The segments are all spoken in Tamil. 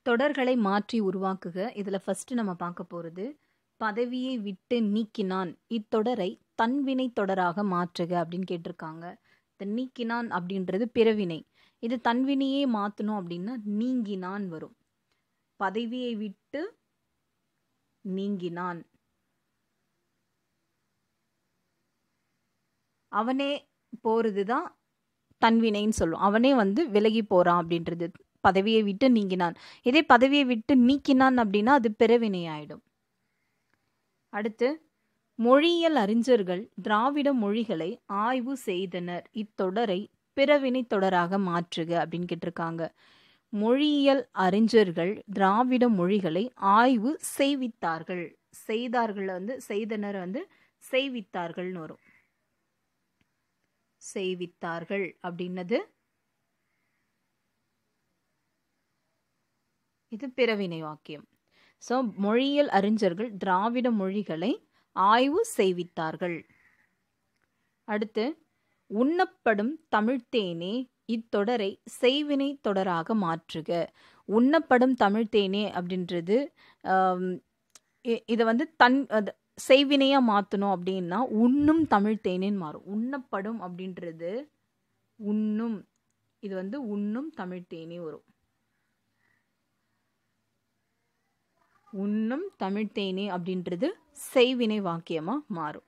தொடர்களை மாற்றி உருவாக்குக இதுல ஃபர்ஸ்ட் நம்ம பார்க்க போறது பதவியை விட்டு நீக்கினான் இத்தொடரை தன்வினை தொடராக மாற்றுக அப்படின்னு கேட்டிருக்காங்க இந்த நீக்கினான் அப்படின்றது பிறவினை இது தன்வினையே மாத்தணும் அப்படின்னா நீங்கினான் வரும் பதவியை விட்டு நீங்கினான் அவனே போறதுதான் தன்வினைன்னு சொல்லும் அவனே வந்து விலகி போறான் அப்படின்றது பதவியை விட்டு நீங்கினான் இதே பதவியை விட்டு நீக்கினான் அப்படின்னா அது பிறவினை ஆயிடும் அடுத்து மொழியியல் அறிஞர்கள் திராவிட மொழிகளை ஆய்வு செய்தனர் இத்தொடரை பிறவினை தொடராக மாற்றுக அப்படின்னு கேட்டிருக்காங்க மொழியியல் அறிஞர்கள் திராவிட மொழிகளை ஆய்வு செய்வித்தார்கள் செய்தார்கள் வந்து செய்தனர் வந்து செய்வித்தார்கள்னு வரும் செய்வித்தார்கள் அப்படின்னது இது பிறவினை வாக்கியம் ஸோ மொழியியல் அறிஞர்கள் திராவிட மொழிகளை ஆய்வு செய்வித்தார்கள் அடுத்து உண்ணப்படும் தமிழ்த்தேனே இத்தொடரை செய்வினை தொடராக மாற்றுக உண்ணப்படும் தமிழ்த்தேனே அப்படின்றது இதை வந்து தன் செய்வினையா மாற்றணும் அப்படின்னா உண்ணும் தமிழ் தேனேன்னு மாறும் உண்ணப்படும் அப்படின்றது உண்ணும் இது வந்து உண்ணும் தமிழ் தேனே வரும் உண்ணும் தமிழ் தேனே அப்படின்றது செய்வினை வாக்கியமா மாறும்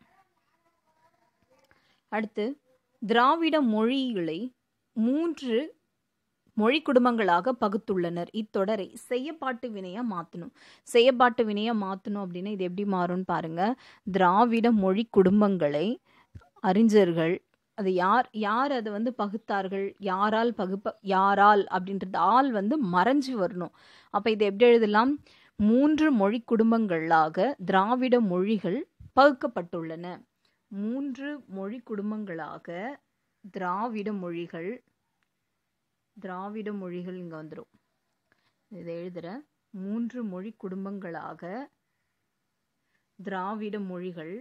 அடுத்து திராவிட மொழிகளை மூன்று மொழி குடும்பங்களாக பகுத்துள்ளனர் இத்தொடரை செய்யப்பாட்டு வினையா மாற்றணும் செய்யப்பாட்டு வினையா மாற்றணும் அப்படின்னா இது எப்படி மாறும்னு பாருங்க திராவிட மொழி குடும்பங்களை அறிஞர்கள் அது யார் யார் அதை வந்து பகுத்தார்கள் யாரால் பகுப்ப யாரால் அப்படின்றது ஆள் வந்து மறைஞ்சு வரணும் அப்போ இதை எப்படி எழுதலாம் மூன்று மொழி குடும்பங்களாக திராவிட மொழிகள் பகுக்கப்பட்டுள்ளன மூன்று மொழி குடும்பங்களாக திராவிட மொழிகள் திராவிட மொழிகள் இங்கே வந்துடும் இதை எழுதுகிற மூன்று மொழி குடும்பங்களாக திராவிட மொழிகள்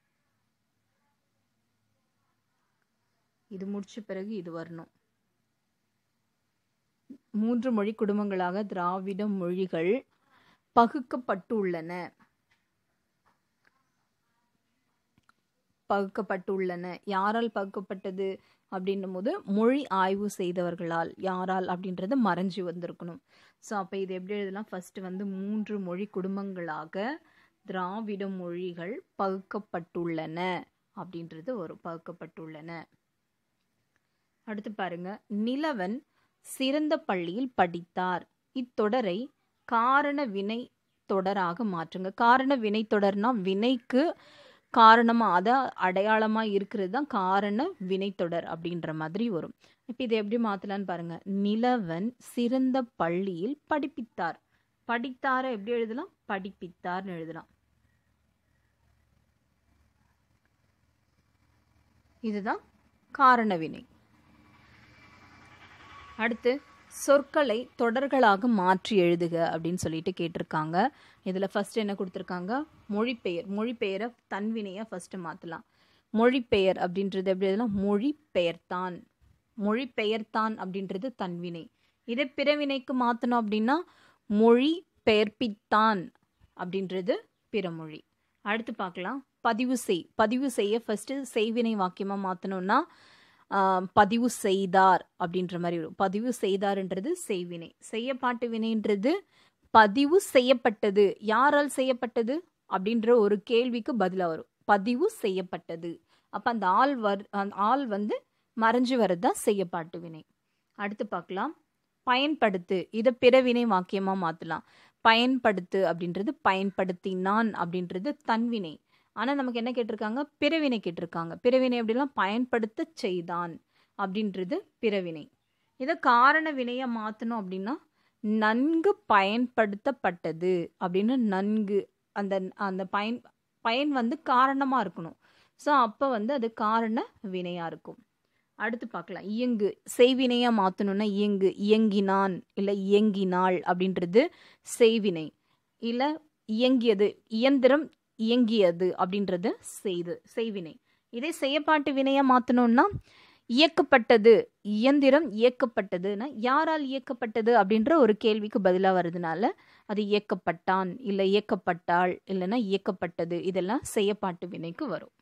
இது முடிச்ச பிறகு இது வரணும் மூன்று மொழி குடும்பங்களாக திராவிட மொழிகள் பகுக்கப்பட்டுள்ளன பகுக்கப்பட்டுள்ளன யாரால் பகுக்கப்பட்டது அப்படின்னும் போது மொழி ஆய்வு செய்தவர்களால் யாரால் அப்படின்றது மறைஞ்சு வந்திருக்கணும் ஸோ அப்போ இது எப்படி எழுதலாம் ஃபர்ஸ்ட் வந்து மூன்று மொழி குடும்பங்களாக திராவிட மொழிகள் பகுக்கப்பட்டுள்ளன அப்படின்றது வரும் பகுக்கப்பட்டுள்ளன அடுத்து பாருங்க நிலவன் சிறந்த பள்ளியில் படித்தார் இத்தொடரை காரண வினை தொடராக மாற்றுங்க காரண வினை தொடர்னா வினைக்கு காரணமாக அதை அடையாளமாக இருக்கிறது தான் காரண வினைத்தொடர் அப்படின்ற மாதிரி வரும் இப்போ இதை எப்படி மாற்றலான்னு பாருங்க நிலவன் சிறந்த பள்ளியில் படிப்பித்தார் படித்தார எப்படி எழுதலாம் படிப்பித்தார்னு எழுதலாம் இதுதான் காரண வினை அடுத்து சொற்களை தொடர்களாக மாற்றி எழுதுக அப்படின்னு சொல்லிட்டு கேட்டிருக்காங்க இதில் ஃபர்ஸ்ட் என்ன கொடுத்துருக்காங்க மொழிபெயர் மொழிபெயரை தன்வினையை ஃபர்ஸ்ட் மாற்றலாம் மொழிபெயர் அப்படின்றது எப்படி எழுதலாம் மொழிபெயர்த்தான் மொழிபெயர்த்தான் அப்படின்றது தன்வினை இதே பிறவினைக்கு மாற்றணும் அப்படின்னா மொழி பெயர்ப்பித்தான் அப்படின்றது பிறமொழி அடுத்து பார்க்கலாம் பதிவு செய் பதிவு செய்ய ஃபர்ஸ்ட் செய்வினை வாக்கியமாக மாற்றணும்னா பதிவு செய்தார் அப்படின்ற மாதிரி வரும் பதிவு செய்தார்ன்றது செய்வினை செய்யப்பாட்டு வினைன்றது பதிவு செய்யப்பட்டது யாரால் செய்யப்பட்டது அப்படின்ற ஒரு கேள்விக்கு பதிலாக வரும் பதிவு செய்யப்பட்டது அப்போ அந்த ஆள் வர் அந்த ஆள் வந்து மறைஞ்சு வரதான் செய்யப்பாட்டு வினை அடுத்து பார்க்கலாம் பயன்படுத்து இதை பிறவினை வாக்கியமாக மாற்றலாம் பயன்படுத்து அப்படின்றது பயன்படுத்தினான் அப்படின்றது தன்வினை ஆனால் நமக்கு என்ன கேட்டிருக்காங்க பிறவினை கேட்டிருக்காங்க பிறவினை அப்படிலாம் பயன்படுத்த செய்தான் அப்படின்றது பிறவினை இதை காரண வினையை மாற்றணும் அப்படின்னா நன்கு பயன்படுத்தப்பட்டது அப்படின்னு நன்கு அந்த அந்த பயன் பயன் வந்து காரணமாக இருக்கணும் ஸோ அப்போ வந்து அது காரண வினையாக இருக்கும் அடுத்து பார்க்கலாம் இயங்கு செய்வினையாக மாற்றணும்னா இயங்கு இயங்கினான் இல்லை இயங்கினாள் அப்படின்றது செய்வினை இல்லை இயங்கியது இயந்திரம் இயங்கியது அப்படின்றது செய்து செய்வினை இதே செய்யப்பாட்டு வினையாக மாற்றணும்னா இயக்கப்பட்டது இயந்திரம் இயக்கப்பட்டதுன்னா யாரால் இயக்கப்பட்டது அப்படின்ற ஒரு கேள்விக்கு பதிலாக வருதுனால அது இயக்கப்பட்டான் இல்லை இயக்கப்பட்டாள் இல்லைன்னா இயக்கப்பட்டது இதெல்லாம் செய்யப்பாட்டு வினைக்கு வரும்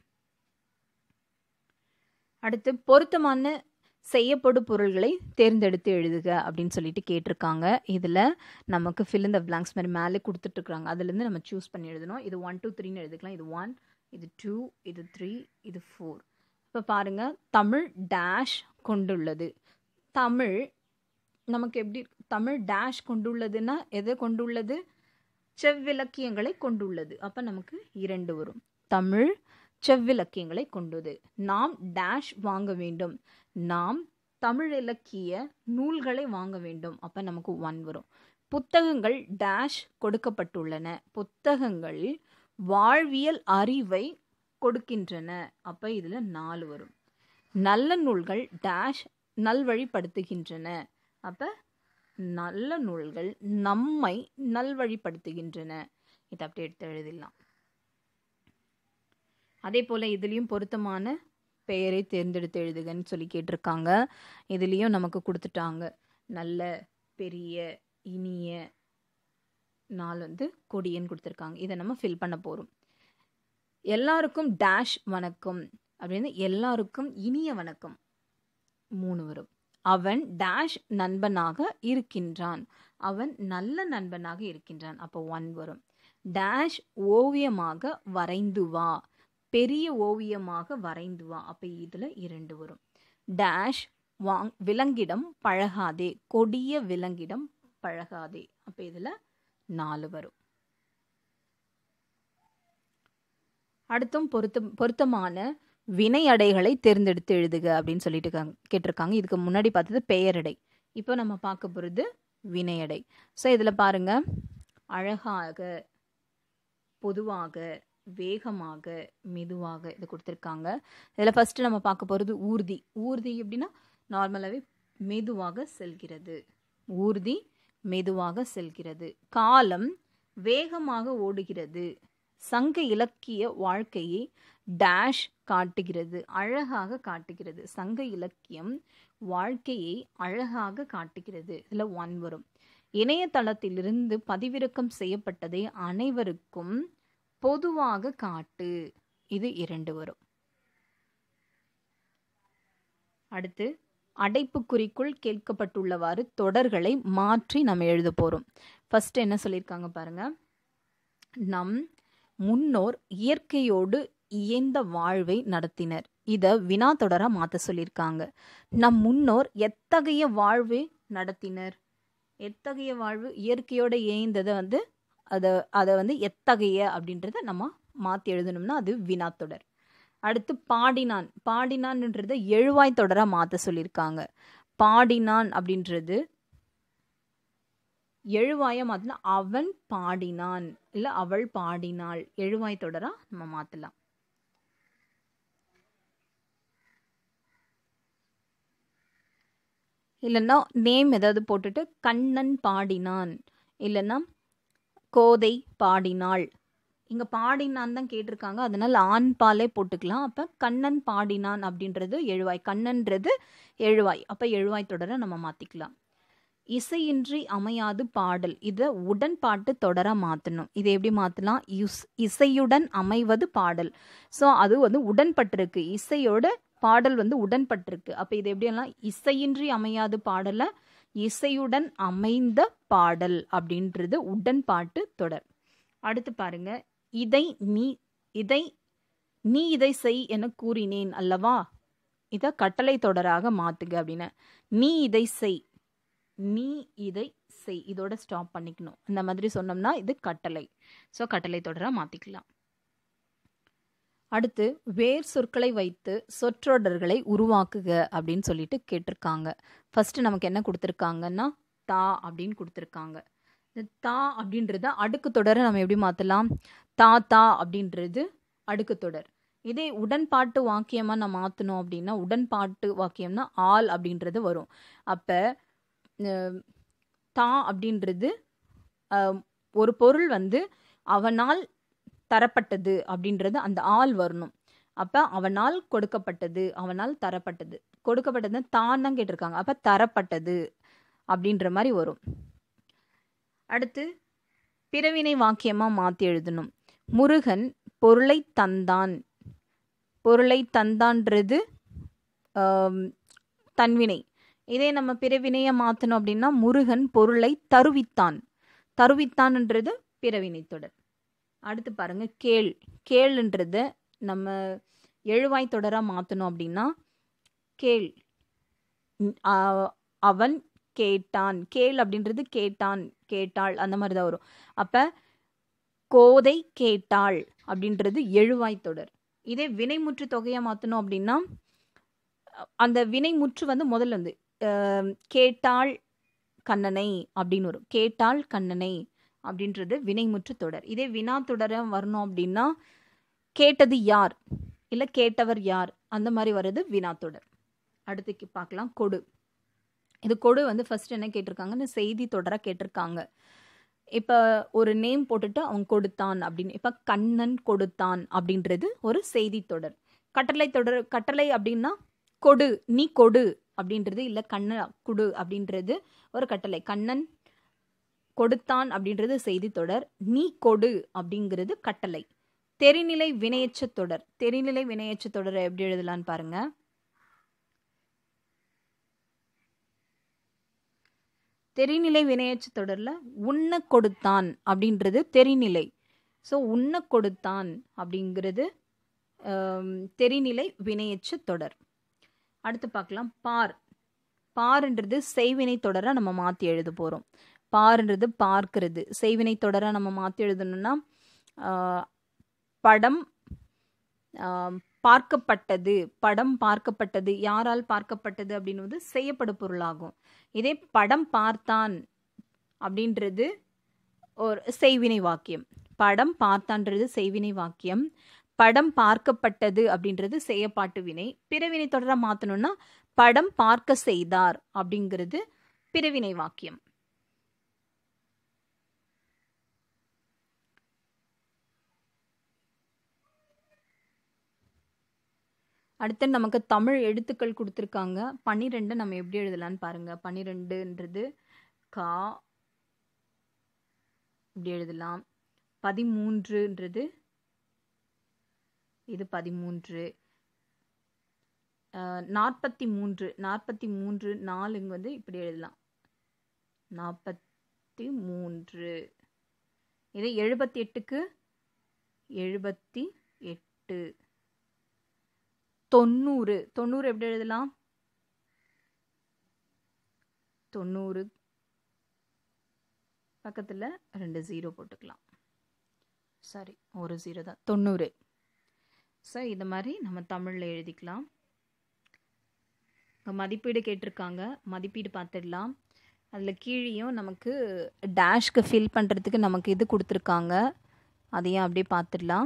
அடுத்து பொருத்தமான செய்யப்படும் பொருள்களை தேர்ந்தெடுத்து எழுதுக அப்படின்னு சொல்லிட்டு கேட்டிருக்காங்க இதில் நமக்கு ஃபில் இந்த பிளாங்க்ஸ் மாதிரி மேலே கொடுத்துட்ருக்குறாங்க அதுலேருந்து நம்ம சூஸ் பண்ணி எழுதணும் இது ஒன் டூ த்ரீன்னு எழுதிக்கலாம் இது ஒன் இது டூ இது த்ரீ இது ஃபோர் இப்போ பாருங்கள் தமிழ் டேஷ் கொண்டுள்ளது தமிழ் நமக்கு எப்படி தமிழ் டேஷ் கொண்டுள்ளதுன்னா எதை கொண்டுள்ளது செவ்விலக்கியங்களை கொண்டுள்ளது அப்போ நமக்கு இரண்டு வரும் தமிழ் செவ்விலக்கியங்களை கொண்டது நாம் டேஷ் வாங்க வேண்டும் நாம் தமிழ் இலக்கிய நூல்களை வாங்க வேண்டும் அப்போ நமக்கு ஒன் வரும் புத்தகங்கள் டேஷ் கொடுக்கப்பட்டுள்ளன புத்தகங்கள் வாழ்வியல் அறிவை கொடுக்கின்றன அப்போ இதில் நாலு வரும் நல்ல நூல்கள் டேஷ் நல்வழிப்படுத்துகின்றன அப்போ நல்ல நூல்கள் நம்மை நல்வழிப்படுத்துகின்றன இதை அப்படியே எடுத்து எழுதிடலாம் அதே போல் இதுலேயும் பொருத்தமான பெயரை தேர்ந்தெடுத்து எழுதுகன்னு சொல்லி கேட்டிருக்காங்க இதுலேயும் நமக்கு கொடுத்துட்டாங்க நல்ல பெரிய இனிய நாள் வந்து கொடியன்னு கொடுத்துருக்காங்க இதை நம்ம ஃபில் பண்ண போகிறோம் எல்லாருக்கும் டேஷ் வணக்கம் அப்படின்னு எல்லாருக்கும் இனிய வணக்கம் மூணு வரும் அவன் டேஷ் நண்பனாக இருக்கின்றான் அவன் நல்ல நண்பனாக இருக்கின்றான் அப்போ ஒன் வரும் டேஷ் ஓவியமாக வரைந்து வா பெரிய ஓவியமாக வரைந்து வா அப்போ இதில் இரண்டு வரும் டேஷ் வாங் விலங்கிடம் பழகாதே கொடிய விலங்கிடம் பழகாதே அப்போ இதில் நாலு வரும் அடுத்தும் பொருத்தம் பொருத்தமான வினையடைகளை தேர்ந்தெடுத்து எழுதுக அப்படின்னு சொல்லிட்டு கேட்டிருக்காங்க இதுக்கு முன்னாடி பார்த்தது பெயரடை இப்போ நம்ம பார்க்க போகிறது வினையடை ஸோ இதில் பாருங்க அழகாக பொதுவாக வேகமாக மெதுவாக இது கொடுத்துருக்காங்க இதில் ஃபஸ்ட்டு நம்ம பார்க்க போகிறது ஊர்தி ஊர்தி எப்படின்னா நார்மலாகவே மெதுவாக செல்கிறது ஊர்தி மெதுவாக செல்கிறது காலம் வேகமாக ஓடுகிறது சங்க இலக்கிய வாழ்க்கையை டேஷ் காட்டுகிறது அழகாக காட்டுகிறது சங்க இலக்கியம் வாழ்க்கையை அழகாக காட்டுகிறது இதில் ஒன் வரும் இணையதளத்திலிருந்து பதிவிறக்கம் செய்யப்பட்டதை அனைவருக்கும் பொதுவாக காட்டு இது இரண்டு வரும் அடுத்து அடைப்புக்குறிக்குள் கேட்கப்பட்டுள்ளவாறு தொடர்களை மாற்றி நம்ம எழுத போகிறோம் ஃபர்ஸ்ட் என்ன சொல்லியிருக்காங்க பாருங்க நம் முன்னோர் இயற்கையோடு இயந்த வாழ்வை நடத்தினர் இதை வினா தொடராக மாற்ற சொல்லியிருக்காங்க நம் முன்னோர் எத்தகைய வாழ்வை நடத்தினர் எத்தகைய வாழ்வு இயற்கையோடு இயந்ததை வந்து அதை அதை வந்து எத்தகைய அப்படின்றத நம்ம மாற்றி எழுதணும்னா அது வினாத்தொடர் அடுத்து பாடினான் பாடினான்ன்றத எழுவாய் தொடராக மாற்ற சொல்லியிருக்காங்க பாடினான் அப்படின்றது எழுவாயை மாற்றினா அவன் பாடினான் இல்லை அவள் பாடினாள் எழுவாய் தொடராக நம்ம மாற்றலாம் இல்லைன்னா நேம் ஏதாவது போட்டுட்டு கண்ணன் பாடினான் இல்லைன்னா கோதை பாடினாள் இங்கே பாடினான் தான் கேட்டிருக்காங்க அதனால் ஆண் பாலே போட்டுக்கலாம் அப்போ கண்ணன் பாடினான் அப்படின்றது எழுவாய் கண்ணன்றது எழுவாய் அப்போ எழுவாய் தொடர நம்ம மாற்றிக்கலாம் இசையின்றி அமையாது பாடல் இதை உடன்பாட்டு தொடர மாற்றணும் இதை எப்படி மாற்றலாம் இஸ் இசையுடன் அமைவது பாடல் ஸோ அது வந்து உடன்பட்டிருக்கு இசையோட பாடல் வந்து உடன்பட்டிருக்கு அப்போ இது எப்படியெல்லாம் இசையின்றி அமையாது பாடலை இசையுடன் அமைந்த பாடல் அப்படின்றது உடன்பாட்டு தொடர் அடுத்து பாருங்க இதை நீ இதை நீ இதை செய் என கூறினேன் அல்லவா இதை கட்டளை தொடராக மாத்துக அப்படின்னு நீ இதை செய் நீ இதை செய் இதோட ஸ்டாப் பண்ணிக்கணும் இந்த மாதிரி சொன்னோம்னா இது கட்டளை ஸோ கட்டளை தொடராக மாற்றிக்கலாம் அடுத்து வேர் சொற்களை வைத்து சொற்றொடர்களை உருவாக்குக அப்படின்னு சொல்லிட்டு கேட்டிருக்காங்க ஃபர்ஸ்ட் நமக்கு என்ன கொடுத்துருக்காங்கன்னா தா அப்படின்னு கொடுத்துருக்காங்க இந்த தா அப்படின்றத அடுக்கு தொடரை நம்ம எப்படி மாற்றலாம் தா தா அப்படின்றது அடுக்கு தொடர் இதே உடன்பாட்டு வாக்கியமாக நம்ம மாற்றணும் அப்படின்னா உடன்பாட்டு வாக்கியம்னா ஆள் அப்படின்றது வரும் அப்போ தா அப்படின்றது ஒரு பொருள் வந்து அவனால் தரப்பட்டது அப்படின்றது அந்த ஆள் வரணும் அப்போ அவனால் கொடுக்கப்பட்டது அவனால் தரப்பட்டது கொடுக்கப்பட்டது தான் தான் கேட்டிருக்காங்க அப்போ தரப்பட்டது அப்படின்ற மாதிரி வரும் அடுத்து பிறவினை வாக்கியமாக மாற்றி எழுதணும் முருகன் பொருளை தந்தான் பொருளை தந்தான்றது ஆம், தன்வினை இதே நம்ம பிறவினையை மாற்றணும் அப்படின்னா முருகன் பொருளை தருவித்தான் தருவித்தான்ன்றது பிறவினை தொடர் அடுத்து பாருங்க கேள் கேள்ன்றத நம்ம எழுவாய் தொடராக மாற்றணும் அப்படின்னா கேள் ம், ஆ- அவன் கேட்டான் கேள் அப்படின்றது கேட்டான் கேட்டாள் அந்த மாதிரி தான் வரும் அப்போ கோதை கேட்டாள் அப்படின்றது எழுவாய் தொடர் இதே வினைமுற்று தொகையாக மாற்றணும் அப்படின்னா அந்த வினைமுற்று வந்து முதல்ல வந்து அஹ், கேட்டாள் கண்ணனை அப்படின்னு வரும் கேட்டாள் கண்ணனை அப்படின்றது வினைமுற்று தொடர் இதே வினா தொடர வரணும் அப்படின்னா கேட்டது யார் இல்லை கேட்டவர் யார் அந்த மாதிரி வர்றது வினா தொடர் அடுத்து பார்க்கலாம் கொடு இது கொடு வந்து ஃபர்ஸ்ட் என்ன கேட்டிருக்காங்கன்னு செய்தி தொடராக கேட்டிருக்காங்க இப்போ ஒரு நேம் போட்டுட்டு அவன் கொடுத்தான் அப்படின்னு இப்போ கண்ணன் கொடுத்தான் அப்படின்றது ஒரு செய்தி தொடர் கட்டளை தொடர் கட்டளை அப்படின்னா கொடு நீ கொடு அப்படின்றது இல்லை கண்ண குடு அப்படின்றது ஒரு கட்டளை கண்ணன் கொடுத்தான் அப்படின்றது செய்தி தொடர் நீ கொடு அப்படிங்கிறது கட்டளை தெரிநிலை வினையச்ச தொடர் தெரிநிலை வினையச்ச தொடரை எப்படி எழுதலான்னு பாருங்க தெரிநிலை வினையச்ச தொடரில் உண்ண கொடுத்தான் அப்படின்றது தெரிநிலை ஸோ உண்ண கொடுத்தான் அப்படிங்கிறது ஆம், தெரிநிலை வினையச்ச தொடர் அடுத்து பார்க்கலாம் பார் பார்ன்றது செய்வினை தொடரை நம்ம மாற்றி எழுத போகிறோம் பார்ன்றது பார்க்கிறது செய்வினை தொடரை நம்ம மாற்றி எழுதணும்னா ஆ, படம் ஆம், பார்க்கப்பட்டது படம் பார்க்கப்பட்டது யாரால் பார்க்கப்பட்டது அப்படின்னுவது செய்யப்படு பொருளாகும் இதே படம் பார்த்தான் அப்படின்றது ஒரு செய்வினை வாக்கியம் படம் பார்த்தான்றது செய்வினை வாக்கியம் படம் பார்க்கப்பட்டது அப்படின்றது செய்யப்பாட்டு வினை பிறவினை தொடர மாற்றணும்னா படம் பார்க்க செய்தார் அப்படிங்கிறது பிறவினை வாக்கியம் அடுத்து நமக்கு தமிழ் எழுத்துக்கள் கொடுத்துருக்காங்க பன்னிரெண்டு நம்ம எப்படி எழுதலாம்னு பாருங்க பன்னிரெண்டுன்றது கா இப்படி எழுதலாம் பதிமூன்றுன்றது இது பதிமூன்று நாற்பத்தி மூன்று நாற்பத்தி மூன்று நாலுங்க வந்து இப்படி எழுதலாம் நாற்பத்தி மூன்று இது எழுபத்தி எட்டுக்கு எழுபத்தி எட்டு தொண்ணூறு தொண்ணூறு எப்படி எழுதலாம் தொண்ணூறு பக்கத்தில் ரெண்டு ஜீரோ போட்டுக்கலாம் சாரி ஒரு ஜீரோ தான் தொண்ணூறு ஸோ இது மாதிரி நம்ம தமிழில் எழுதிக்கலாம் இங்க மதிப்பீடு கேட்டிருக்காங்க மதிப்பீடு பார்த்துடலாம் அதில் கீழேயும் நமக்கு டேஷ்க்கு ஃபில் பண்ணுறதுக்கு நமக்கு இது கொடுத்துருக்காங்க அதையும் அப்படியே பார்த்துடலாம்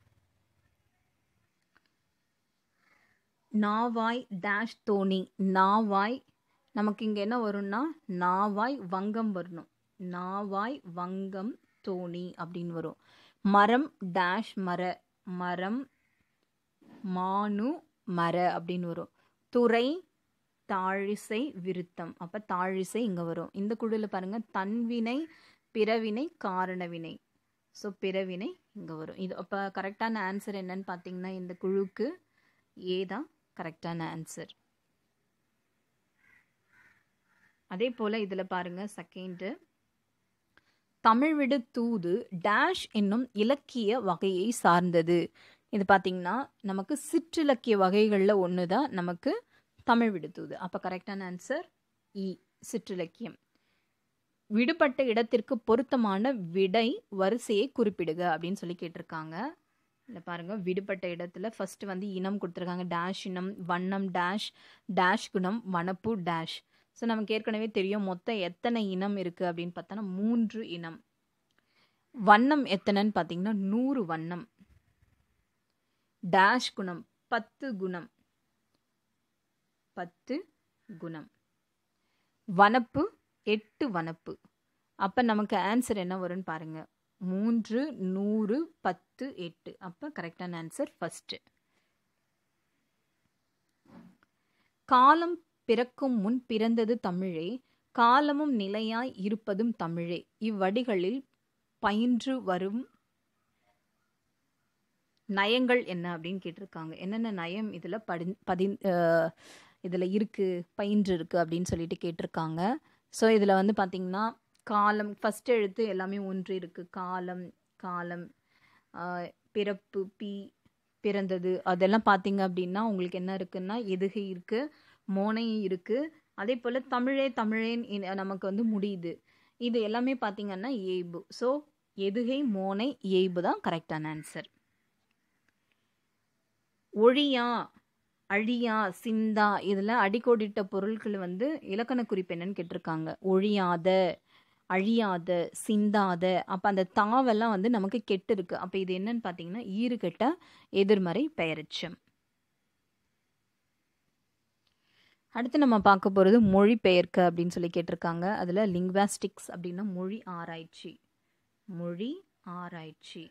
நாவாய் டேஷ் தோணி நாவாய் நமக்கு இங்கே என்ன வரும்னா நாவாய் வங்கம் வரணும் நாவாய் வங்கம் தோணி அப்படின்னு வரும் மரம் டேஷ் மர மரம் மானு மர அப்படின்னு வரும் துறை தாழிசை விருத்தம் அப்போ தாழிசை இங்கே வரும் இந்த குழுவில் பாருங்கள் தன்வினை பிறவினை காரணவினை ஸோ பிறவினை இங்கே வரும் இது அப்போ கரெக்டான ஆன்சர் என்னன்னு பார்த்தீங்கன்னா இந்த குழுக்கு ஏ தான் கரெக்டான ஆன்சர் அதே போல் இதில் பாருங்கள் செகண்டு தமிழ் விடு தூது டேஷ் என்னும் இலக்கிய வகையை சார்ந்தது இது பார்த்திங்கன்னா நமக்கு சிற்றிலக்கிய வகைகளில் ஒன்று தான் நமக்கு தமிழ் விடு தூது அப்போ கரெக்டான ஆன்சர் இ சிற்றிலக்கியம் விடுபட்ட இடத்திற்கு பொருத்தமான விடை வரிசையை குறிப்பிடுக அப்படின்னு சொல்லி கேட்டிருக்காங்க இல்லை பாருங்கள் விடுபட்ட இடத்துல ஃபர்ஸ்ட் வந்து இனம் கொடுத்துருக்காங்க டேஷ் இனம் வண்ணம் டேஷ் டேஷ் குணம் வனப்பு டேஷ் ஸோ நமக்கு ஏற்கனவே தெரியும் மொத்தம் எத்தனை இனம் இருக்குது அப்படின்னு பார்த்தோன்னா மூன்று இனம் வண்ணம் எத்தனைன்னு பார்த்தீங்கன்னா நூறு வண்ணம் டேஷ் குணம் பத்து குணம் பத்து குணம் வனப்பு எட்டு வனப்பு அப்போ நமக்கு ஆன்சர் என்ன வரும்னு பாருங்க மூன்று நூறு பத்து எட்டு அப்போ கரெக்டான ஆன்சர் ஃபஸ்ட்டு காலம் பிறக்கும் முன் பிறந்தது தமிழே காலமும் நிலையாய் இருப்பதும் தமிழே இவ்வடிகளில் பயின்று வரும் நயங்கள் என்ன அப்படின்னு கேட்டிருக்காங்க என்னென்ன நயம் இதில் படி பதி இதில் இருக்குது பயின்று இருக்குது அப்படின்னு சொல்லிட்டு கேட்டிருக்காங்க ஸோ இதில் வந்து பார்த்திங்கன்னா காலம் ஃபஸ்ட் எழுத்து எல்லாமே ஒன்று இருக்குது காலம் காலம் பிறப்பு பி பிறந்தது அதெல்லாம் பார்த்தீங்க அப்படின்னா உங்களுக்கு என்ன இருக்குன்னா எதுகை இருக்குது மோனை இருக்குது அதே போல் தமிழே தமிழேன் நமக்கு வந்து முடியுது இது எல்லாமே பார்த்தீங்கன்னா ஏய்பு ஸோ எதுகை மோனை ஏய்பு தான் கரெக்டான ஆன்சர் ஒழியா அழியா சிந்தா இதில் அடிக்கோடிட்ட பொருட்கள் வந்து இலக்கண குறிப்பு என்னன்னு கேட்டிருக்காங்க ஒழியாத அழியாத சிந்தாத அப்போ அந்த தாவெல்லாம் வந்து நமக்கு கெட்டு இருக்கு அப்போ இது என்னன்னு பார்த்தீங்கன்னா ஈறுகெட்ட எதிர்மறை பெயரச்சம் அடுத்து நம்ம பார்க்க போகிறது மொழி பெயர்க்க அப்படின்னு சொல்லி கேட்டிருக்காங்க அதில் லிங்வாஸ்டிக்ஸ் அப்படின்னா மொழி ஆராய்ச்சி மொழி ஆராய்ச்சி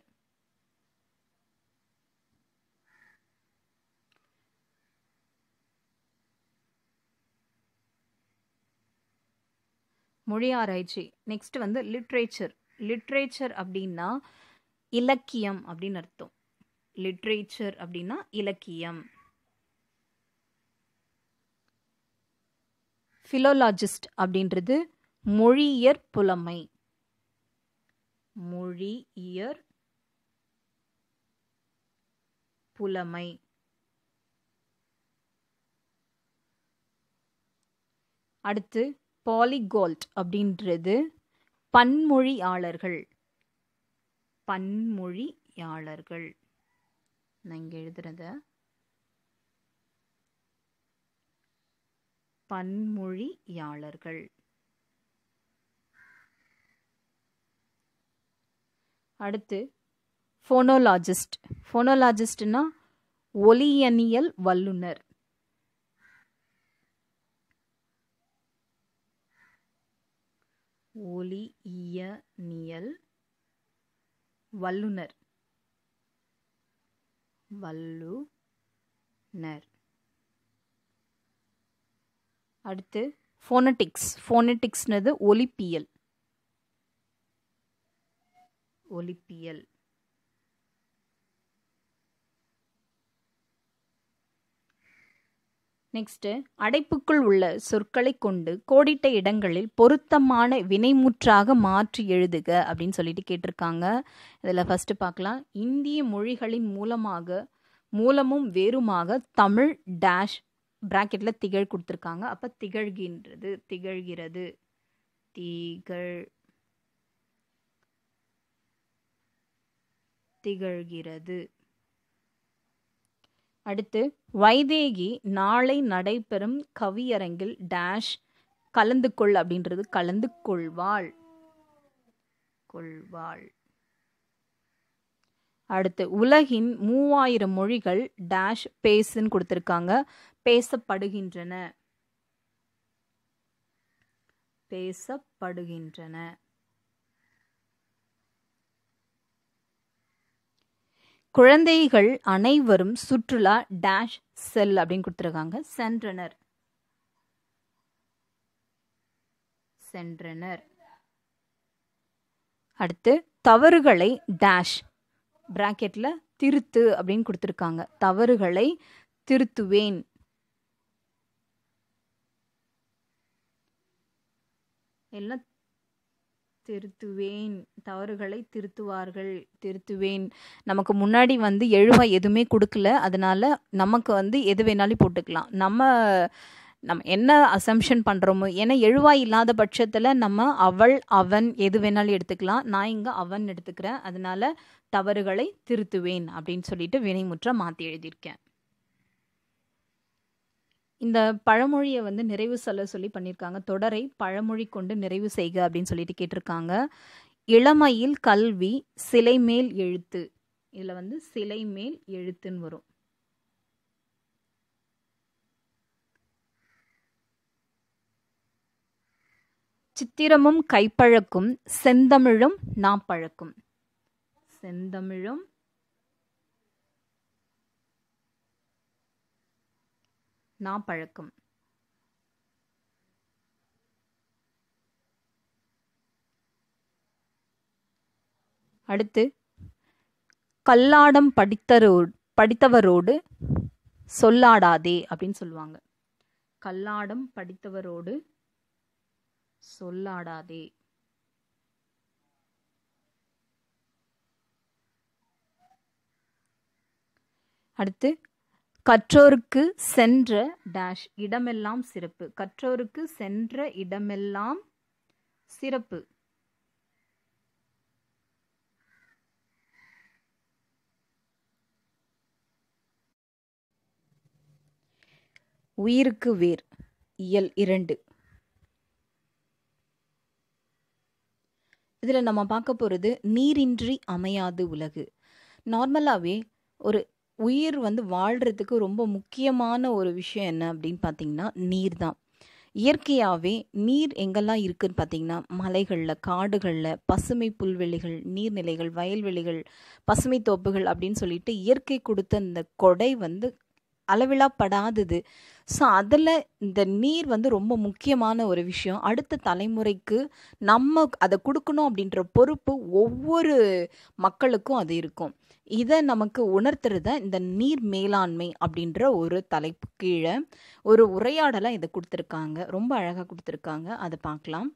மொழி ஆராய்ச்சி நெக்ஸ்ட் வந்து லிட்ரேச்சர் லிட்ரேச்சர் அப்படின்னா இலக்கியம் அப்படின்னு அர்த்தம் லிட்ரேச்சர் அப்படின்னா இலக்கியம் ஃபிலோலாஜிஸ்ட் அப்படின்றது மொழியியற் புலமை மொழியியற் புலமை அடுத்து பாலிகோல்ட் அப்படின்றது பன்மொழியாளர்கள் பன்மொழியாளர்கள் நான் இங்கே எழுதுறத பன்மொழியாளர்கள் அடுத்து ஃபோனோலாஜிஸ்ட் ஃபோனோலாஜிஸ்ட்னா ஒலியனியல் வல்லுனர் ஒலியியனியல் வல்லுனர் வல்லுனர் அடுத்து ஃபோனட்டிக்ஸ் ஃபோனட்டிக்ஸ்னது ஒலிப்பியல் ஒலிப்பியல் நெக்ஸ்ட்டு அடைப்புக்குள் உள்ள சொற்களை கொண்டு கோடிட்ட இடங்களில் பொருத்தமான வினைமுற்றாக மாற்றி எழுதுக அப்படின்னு சொல்லிட்டு கேட்டிருக்காங்க இதில் ஃபஸ்ட்டு பார்க்கலாம் இந்திய மொழிகளின் மூலமாக மூலமும் வேறுமாக தமிழ் டேஷ் ப்ராக்கெட்டில் திகழ் கொடுத்துருக்காங்க அப்போ திகழ்கின்றது திகழ்கிறது திகழ் திகழ்கிறது அடுத்து வைதேகி நாளை நடைபெறும் கவியரங்கில் டேஷ் கலந்து கொள் அப்படின்றது கலந்து கொள்வாள் கொள்வாள் அடுத்து உலகின் மூவாயிரம் மொழிகள் டேஷ் பேசுன்னு கொடுத்துருக்காங்க பேசப்படுகின்றன பேசப்படுகின்றன குழந்தைகள் அனைவரும் சுற்றுலா டேஷ் செல் அப்படின்னு கொடுத்துருக்காங்க சென்றனர் சென்றனர் அடுத்து தவறுகளை டேஷ் பிராக்கெட்ல திருத்து அப்படின்னு கொடுத்துருக்காங்க தவறுகளை திருத்துவேன் எல்லாம் திருத்துவேன் தவறுகளை திருத்துவார்கள் திருத்துவேன் நமக்கு முன்னாடி வந்து எழுவா எதுவுமே கொடுக்கல அதனால நமக்கு வந்து எது வேணாலும் போட்டுக்கலாம் நம்ம நம்ம என்ன அசம்ஷன் பண்ணுறோமோ ஏன்னா எழுவாய் இல்லாத பட்சத்தில் நம்ம அவள் அவன் எது வேணாலும் எடுத்துக்கலாம் நான் இங்கே அவன் எடுத்துக்கிறேன் அதனால தவறுகளை திருத்துவேன் அப்படின்னு சொல்லிட்டு வினைமுற்ற மாற்றி எழுதியிருக்கேன் இந்த பழமொழியை வந்து நிறைவு சொல்ல சொல்லி பண்ணியிருக்காங்க தொடரை பழமொழி கொண்டு நிறைவு செய்க அப்படின்னு சொல்லிட்டு கேட்டிருக்காங்க இளமையில் கல்வி சிலை மேல் எழுத்து இதில் வந்து சிலை மேல் எழுத்துன்னு வரும் சித்திரமும் கைப்பழக்கும் செந்தமிழும் நாப்பழக்கும் செந்தமிழும் நாப்பழக்கம் அடுத்து கல்லாடம் படித்தரோ படித்தவரோடு சொல்லாடாதே அப்படின்னு சொல்லுவாங்க கல்லாடம் படித்தவரோடு சொல்லாடாதே அடுத்து கற்றோருக்கு சென்ற டேஷ் இடமெல்லாம் சிறப்பு கற்றோருக்கு சென்ற இடமெல்லாம் சிறப்பு உயிருக்கு வேர் இயல் இரண்டு இதில் நம்ம பார்க்க போகிறது நீரின்றி அமையாது உலகு நார்மலாகவே ஒரு உயிர் வந்து வாழ்கிறதுக்கு ரொம்ப முக்கியமான ஒரு விஷயம் என்ன அப்படின்னு பார்த்தீங்கன்னா நீர் தான் இயற்கையாகவே நீர் எங்கெல்லாம் இருக்குன்னு பார்த்தீங்கன்னா மலைகளில் காடுகளில் பசுமை புல்வெளிகள் நீர்நிலைகள் வயல்வெளிகள் பசுமை தோப்புகள் அப்படின்னு சொல்லிட்டு இயற்கை கொடுத்த இந்த கொடை வந்து அளவிலாப்படாதது ஸோ அதில் இந்த நீர் வந்து ரொம்ப முக்கியமான ஒரு விஷயம் அடுத்த தலைமுறைக்கு நம்ம அதை கொடுக்கணும் அப்படின்ற பொறுப்பு ஒவ்வொரு மக்களுக்கும் அது இருக்கும் இதை நமக்கு உணர்த்துறத இந்த நீர் மேலாண்மை அப்படின்ற ஒரு தலைப்பு கீழே ஒரு உரையாடலாக இதை கொடுத்துருக்காங்க ரொம்ப அழகாக கொடுத்துருக்காங்க அதை பார்க்கலாம்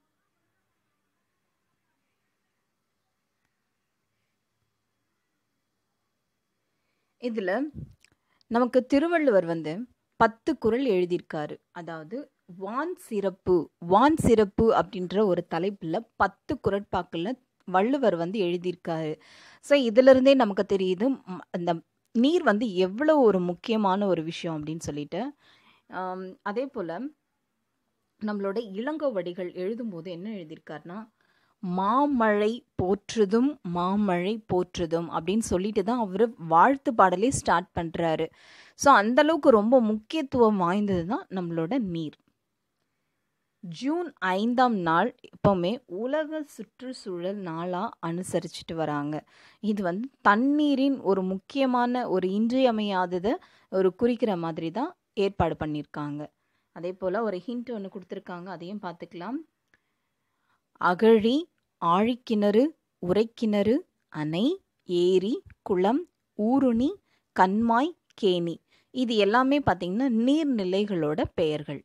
இதில் நமக்கு திருவள்ளுவர் வந்து பத்து குறள் எழுதியிருக்காரு அதாவது வான் சிறப்பு வான் சிறப்பு அப்படின்ற ஒரு தலைப்பில் பத்து குரட்பாக்கில் வள்ளுவர் வந்து எழுதியிருக்காரு ஸோ இதிலிருந்தே நமக்கு தெரியுது இந்த நீர் வந்து எவ்வளோ ஒரு முக்கியமான ஒரு விஷயம் அப்படின்னு சொல்லிட்டு அதே போல் நம்மளோட இளங்கோவடிகள் எழுதும்போது என்ன எழுதியிருக்காருன்னா மாமழை போற்றுதும் மாமழை போற்றுதும் அப்படின்னு சொல்லிட்டு தான் அவர் வாழ்த்து பாடலே ஸ்டார்ட் பண்ணுறாரு ஸோ அந்தளவுக்கு ரொம்ப முக்கியத்துவம் வாய்ந்தது தான் நம்மளோட நீர் ஜூன் ஐந்தாம் நாள் எப்போவுமே உலக சுற்றுச்சூழல் நாளாக அனுசரிச்சுட்டு வராங்க இது வந்து தண்ணீரின் ஒரு முக்கியமான ஒரு இன்றியமையாததை ஒரு குறிக்கிற மாதிரி தான் ஏற்பாடு பண்ணியிருக்காங்க அதே போல் ஒரு ஹிண்ட் ஒன்று கொடுத்துருக்காங்க அதையும் பார்த்துக்கலாம் அகழி ஆழிக்கிணறு உரைக்கிணறு அணை ஏரி குளம் ஊருணி கண்மாய் கேணி இது எல்லாமே பார்த்திங்கன்னா நீர்நிலைகளோட பெயர்கள்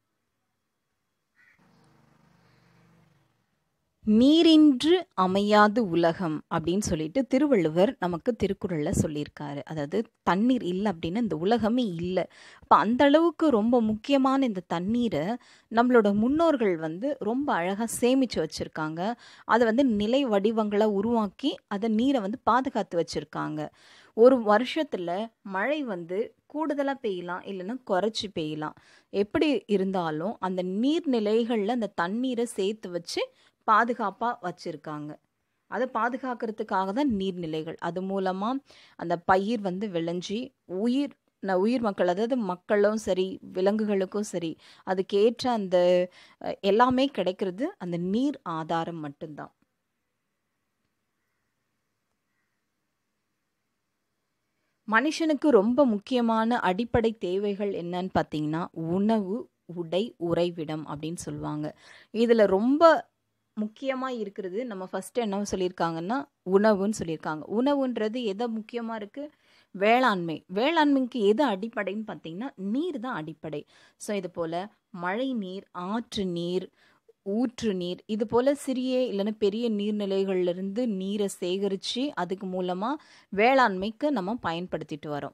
நீரின்று அமையாது உலகம் அப்படின்னு சொல்லிட்டு திருவள்ளுவர் நமக்கு திருக்குறளில் சொல்லியிருக்காரு அதாவது தண்ணீர் இல்லை அப்படின்னா இந்த உலகமே இல்லை அப்போ அந்த அளவுக்கு ரொம்ப முக்கியமான இந்த தண்ணீரை நம்மளோட முன்னோர்கள் வந்து ரொம்ப அழகாக சேமித்து வச்சுருக்காங்க அதை வந்து நிலை வடிவங்களை உருவாக்கி அதை நீரை வந்து பாதுகாத்து வச்சுருக்காங்க ஒரு வருஷத்தில் மழை வந்து கூடுதலாக பெய்யலாம் இல்லைன்னா குறைச்சி பெய்யலாம் எப்படி இருந்தாலும் அந்த நீர்நிலைகளில் அந்த தண்ணீரை சேர்த்து வச்சு பாதுகாப்பாக வச்சுருக்காங்க அதை பாதுகாக்கிறதுக்காக தான் நீர்நிலைகள் அது மூலமாக அந்த பயிர் வந்து விளைஞ்சி உயிர் உயிர் மக்கள் அதாவது மக்களும் சரி விலங்குகளுக்கும் சரி அதுக்கேற்ற அந்த எல்லாமே கிடைக்கிறது அந்த நீர் ஆதாரம் மட்டும்தான் மனுஷனுக்கு ரொம்ப முக்கியமான அடிப்படை தேவைகள் என்னன்னு பார்த்தீங்கன்னா உணவு உடை உறைவிடம் அப்படின்னு சொல்லுவாங்க இதில் ரொம்ப முக்கியமாக இருக்கிறது நம்ம ஃபஸ்ட்டு என்ன சொல்லியிருக்காங்கன்னா உணவுன்னு சொல்லியிருக்காங்க உணவுன்றது எதை முக்கியமாக இருக்குது வேளாண்மை வேளாண்மைக்கு எது அடிப்படைன்னு பார்த்தீங்கன்னா நீர் தான் அடிப்படை ஸோ இது போல் மழை நீர் ஆற்று நீர் ஊற்று நீர் இது போல் சிறிய இல்லைன்னா பெரிய நீர்நிலைகள்லேருந்து நீரை சேகரித்து அதுக்கு மூலமாக வேளாண்மைக்கு நம்ம பயன்படுத்திட்டு வரோம்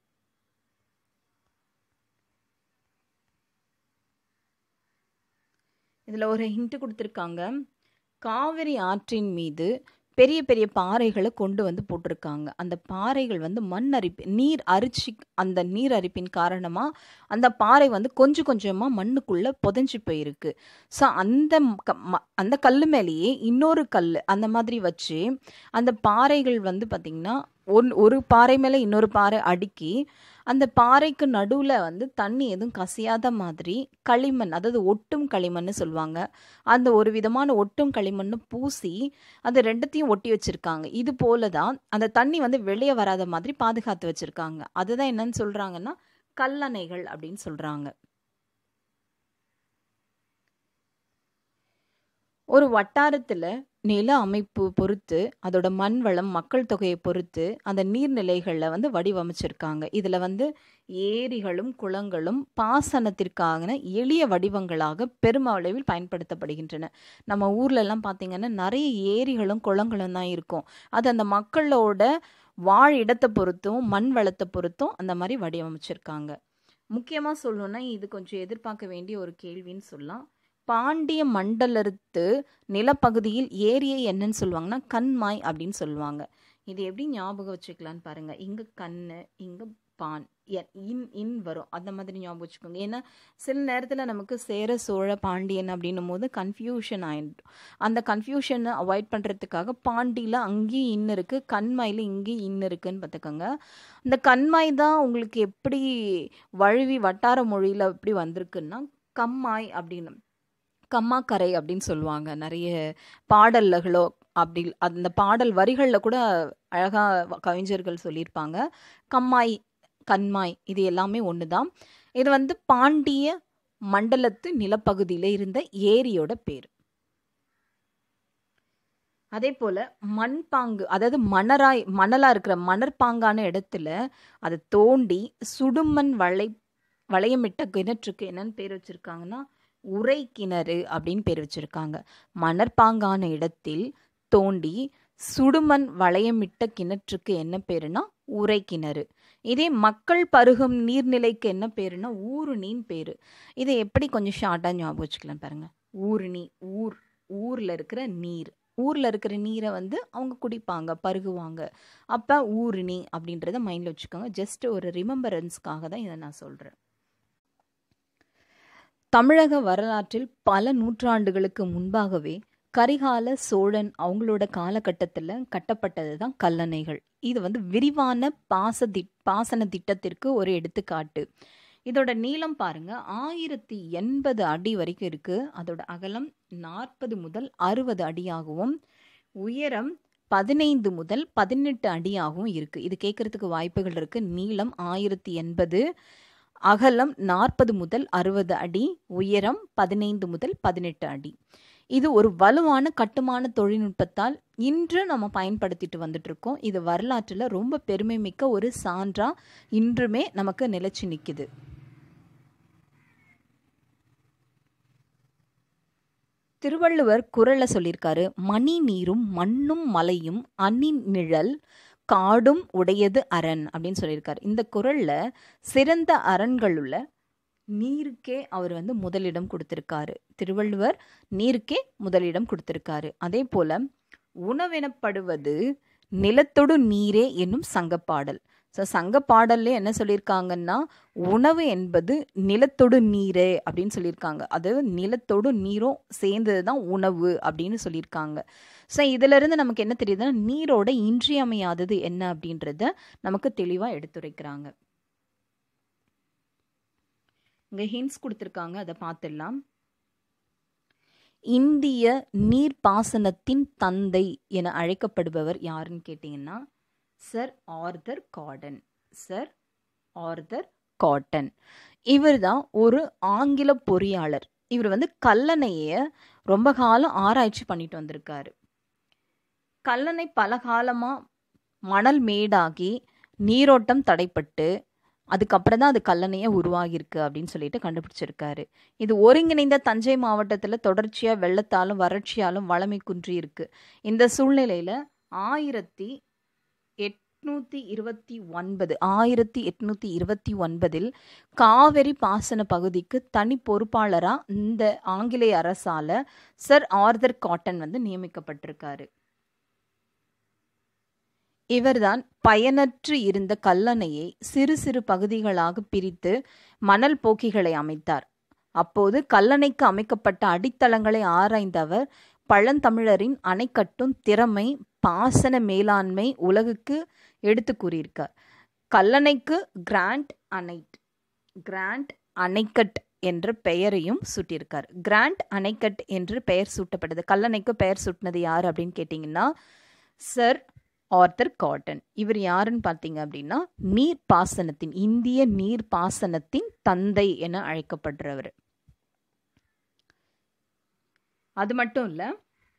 இதில் ஒரு ஹிண்ட்டு கொடுத்துருக்காங்க காவிரி ஆற்றின் மீது பெரிய பெரிய பாறைகளை கொண்டு வந்து போட்டிருக்காங்க அந்த பாறைகள் வந்து மண் அரிப்பு நீர் அரிச்சு அந்த நீர் அரிப்பின் காரணமாக அந்த பாறை வந்து கொஞ்சம் கொஞ்சமாக மண்ணுக்குள்ளே புதைஞ்சு போயிருக்கு ஸோ அந்த அந்த கல் மேலேயே இன்னொரு கல் அந்த மாதிரி வச்சு அந்த பாறைகள் வந்து பார்த்திங்கன்னா ஒன் ஒரு பாறை மேலே இன்னொரு பாறை அடுக்கி அந்த பாறைக்கு நடுவில் வந்து தண்ணி எதுவும் கசியாத மாதிரி களிமண் அதாவது ஒட்டும் களிமண்னு சொல்லுவாங்க அந்த ஒரு விதமான ஒட்டும் களிமண்ணு பூசி அது ரெண்டுத்தையும் ஒட்டி வச்சுருக்காங்க இது போல தான் அந்த தண்ணி வந்து வெளியே வராத மாதிரி பாதுகாத்து வச்சுருக்காங்க அதுதான் என்னன்னு சொல்கிறாங்கன்னா கல்லணைகள் அப்படின்னு சொல்கிறாங்க ஒரு வட்டாரத்துல நில அமைப்பு பொறுத்து, அதோட மண் வளம், மக்கள் தொகைய பொறுத்து, அந்த நீர்நிலைகள வந்து வடிவமைச்சிருக்காங்க. இதுல வந்து ஏரிகளும், குளங்களும் பாசனத்திற்கான எளிய வடிவங்களாக பெருமளவில் பயன்படுத்தப்படுகின்றன. நம்ம ஊர்லலாம் பார்த்தீங்கன்னா, நெறைய ஏரிகளும், குளங்களும் தான் இருக்கும். அது அந்த மக்களோட வாழிடத்த பொறுத்தும், மண் வளத்த பொறுத்தும் அந்த மாரி வடிவமைச்சிருக்காங்க. முக்கியமா சொல்லணும்னா, இது கொஞ்சம் எதிர்பார்க்க வேண்டிய ஒரு கேள்வின்னு சொல்லலாம். பாண்டிய மண்டலத்து நிலப்பகுதியில் ஏரியை என்னன்னு சொல்லுவாங்கன்னா, கண்மாய் அப்படின்னு சொல்லுவாங்க. இது எப்படி ஞாபகம் வச்சுக்கலான்னு பாருங்க. இங்க கண்ணு, இங்க பான், எ இன் இன் வரும். அந்த மாதிரி ஞாபகம் வச்சுக்கோங்க. ஏன்னா, சில நேரத்துல நமக்கு சேர, சோழ, பாண்டியன் அப்படின்னும்போது கன்ஃப்யூஷன் ஆயிடும். அந்த கன்ஃப்யூஷன அவாய்ட் பண்றதுக்காக பாண்டில அங்கேயும் இன் இருக்கு, கண்மாயில இங்கேயும் இன் இருக்குன்னு பார்த்துக்கோங்க. இந்த கண்மாய் தான் உங்களுக்கு எப்படி வழுவி வட்டார மொழியில எப்படி வந்திருக்குன்னா, கம்மாய் அப்படின்னு. கம்மாக்கரை அப்படின்னு சொல்லுவாங்க. நெறைய பாடல்களோ அப்படி அந்த பாடல் வரிகள்ல கூட அழகா கவிஞர்கள் சொல்லியிருப்பாங்க. கம்மாய், கண்மாய் இது எல்லாமே ஒண்ணு தான். இது வந்து பாண்டிய மண்டலத்து நிலப்பகுதியில இருந்த ஏரியோட பேரு. அதேபோல மண்பாங்கு அதாவது மணராய் மணலா இருக்கிற மணற்பாங்கான இடத்துல அத தோண்டி சுடுமண் வளை வளையமிட்ட கிணற்றுக்கு என்னன்னு பேர் வச்சிருக்காங்கன்னா, உறை கிணறு அப்படின்னு பேர் வச்சிருக்காங்க. மணற்பாங்கான இடத்தில் தோண்டி சுடுமண் வளையமிட்ட கிணற்றுக்கு என்ன பேருன்னா, உறை கிணறு. இதே மக்கள் பருகும் நீர்நிலைக்கு என்ன பேருன்னா, ஊருணின்னு பேரு. இத எப்படி கொஞ்சம் ஷார்ட்டா ஞாபகம் வச்சுக்கலாம் பாருங்க. ஊருணி, ஊர் ஊர்ல இருக்கிற நீர். ஊர்ல இருக்கிற நீர வந்து அவங்க குடிப்பாங்க, பருகுவாங்க. அப்ப ஊருணி அப்படின்றத மைண்ட்ல வச்சுக்கோங்க. ஜஸ்ட் ஒரு ரிமெம்பரன்ஸ்க்காக தான் இத நான் சொல்றேன். தமிழக வரலாற்றில் பல நூற்றாண்டுகளுக்கு முன்பாகவே கரிகால சோழன் அவங்களோட காலகட்டத்துல கட்டப்பட்டது தான் கல்லணைகள். இது வந்து விரிவான பாசதிட் பாசன திட்டத்திற்கு ஒரு எடுத்துக்காட்டு. இதோட நீளம் பாருங்க 1080 அடி வரைக்கும் இருக்கு. அதோட அகலம் 40 முதல் 60 அடியாகவும், உயரம் 15 முதல் 18 அடியாகவும் இருக்கு. இது கேட்கறதுக்கு வாய்ப்புகள் இருக்கு. நீளம் 1080, அகலம் 40 முதல் 60 அடி, உயரம் 15 முதல் 18 அடி. இது ஒரு வலுவான கட்டுமான தொழில்நுட்பத்தால் இன்று நம்ம பயன்படுத்திட்டு வந்துட்டு இருக்கோம். இது வரலாற்றுல ரொம்ப பெருமை மிக்க ஒரு சான்றா இன்றுமே நமக்கு நிலைச்சு நிக்குது. திருவள்ளுவர் குறள்ல சொல்லியிருக்காரு. "மணி நீரும் மண்ணும் மலையும் அணி நிழல் காடும் உடையது அரண்" அப்படின்னு சொல்லியிருக்காரு. இந்த குறள்ல சிறந்த அரண்களுள்ள நீருக்கே அவர் வந்து முதலிடம் குடுத்திருக்காரு. திருவள்ளுவர் நீருக்கே முதலிடம் குடுத்திருக்காரு. அதேபோல "உணவெனப்படுவது நிலத்தொடு நீரே" என்னும் சங்கப்பாடல். ஸோ சங்கப்பாடல்லே என்ன சொல்லியிருக்காங்கன்னா, "உணவு என்பது நிலத்தொடு நீரே" அப்படின்னு சொல்லியிருக்காங்க. அதாவது நிலத்தோடும் நீரும் சேர்ந்தது தான் உணவு அப்படின்னு சொல்லியிருக்காங்க. ஸோ இதிலிருந்து நமக்கு என்ன தெரியுதுன்னா, நீரோட இன்றியமையாதது என்ன அப்படின்றத நமக்கு தெளிவா எடுத்துரைக்கிறாங்க. இங்க ஹிண்ட்ஸ் குடுத்திருக்காங்க. அத பார்த்துடலாம். இந்திய நீர்ப்பாசனத்தின் தந்தை என அழைக்கப்படுபவர் யாருன்னு கேட்டீங்கன்னா, sir Arthur Cotton. Sir Arthur Cotton. இவர் தான் ஒரு ஆங்கில பொறியாளர். இவர் வந்து கல்லணைய ரொம்ப காலம் ஆராய்ச்சி பண்ணிட்டு வந்திருக்காரு. கல்லணை பல காலமா மணல் மேடாகி, நீரோட்டம் தடைப்பட்டு, அதுக்கப்புறம் தான் அது கல்லணையா உருவாகியிருக்கு அப்படின்னு சொல்லிட்டு கண்டுபிடிச்சிருக்காரு. இது ஒருங்கிணைந்த தஞ்சை மாவட்டத்துல தொடர்ச்சியா வெள்ளத்தாலும், வறட்சியாலும் வளமை குன்றி இருக்கு. இந்த சூழ்நிலையில 1829 1829இல் காவிரி பாசன பகுதிக்கு தனி பொறுப்பாளரா இந்த ஆங்கிலேய அரசால சர் ஆர்தர் காட்டன் வந்து நியமிக்கப்பட்டிருக்காரு. இவர்தான் பயனற்று இருந்த கல்லணையை சிறு சிறு பகுதிகளாக பிரித்து மணல் போக்கிகளை அமைத்தார். அப்போது கல்லணைக்கு அமைக்கப்பட்ட அடித்தளங்களை ஆராய்ந்த அவர், பழந்தமிழரின் அணை கட்டும் திறமை, பாசன மேலாண்மை உலகுக்கு எடுத்துக் கூறியிருக்கார். கல்லணைக்கு கிராண்ட் அணைட் கிராண்ட் அணைக்கட் என்ற பெயரையும் சூட்டியிருக்கார். கிராண்ட் அணைக்கட் என்று பெயர் சூட்டப்பட்டது. கல்லணைக்கு பெயர் சூட்டினது யாரு அப்படின்னு கேட்டீங்கன்னா, சர் ஆர்தர் காட்டன். இவர் யாருன்னு பார்த்தீங்க அப்படின்னா, நீர்ப்பாசனத்தின் இந்திய நீர்ப்பாசனத்தின் தந்தை என அழைக்கப்படுறவர். அது மட்டும் இல்லை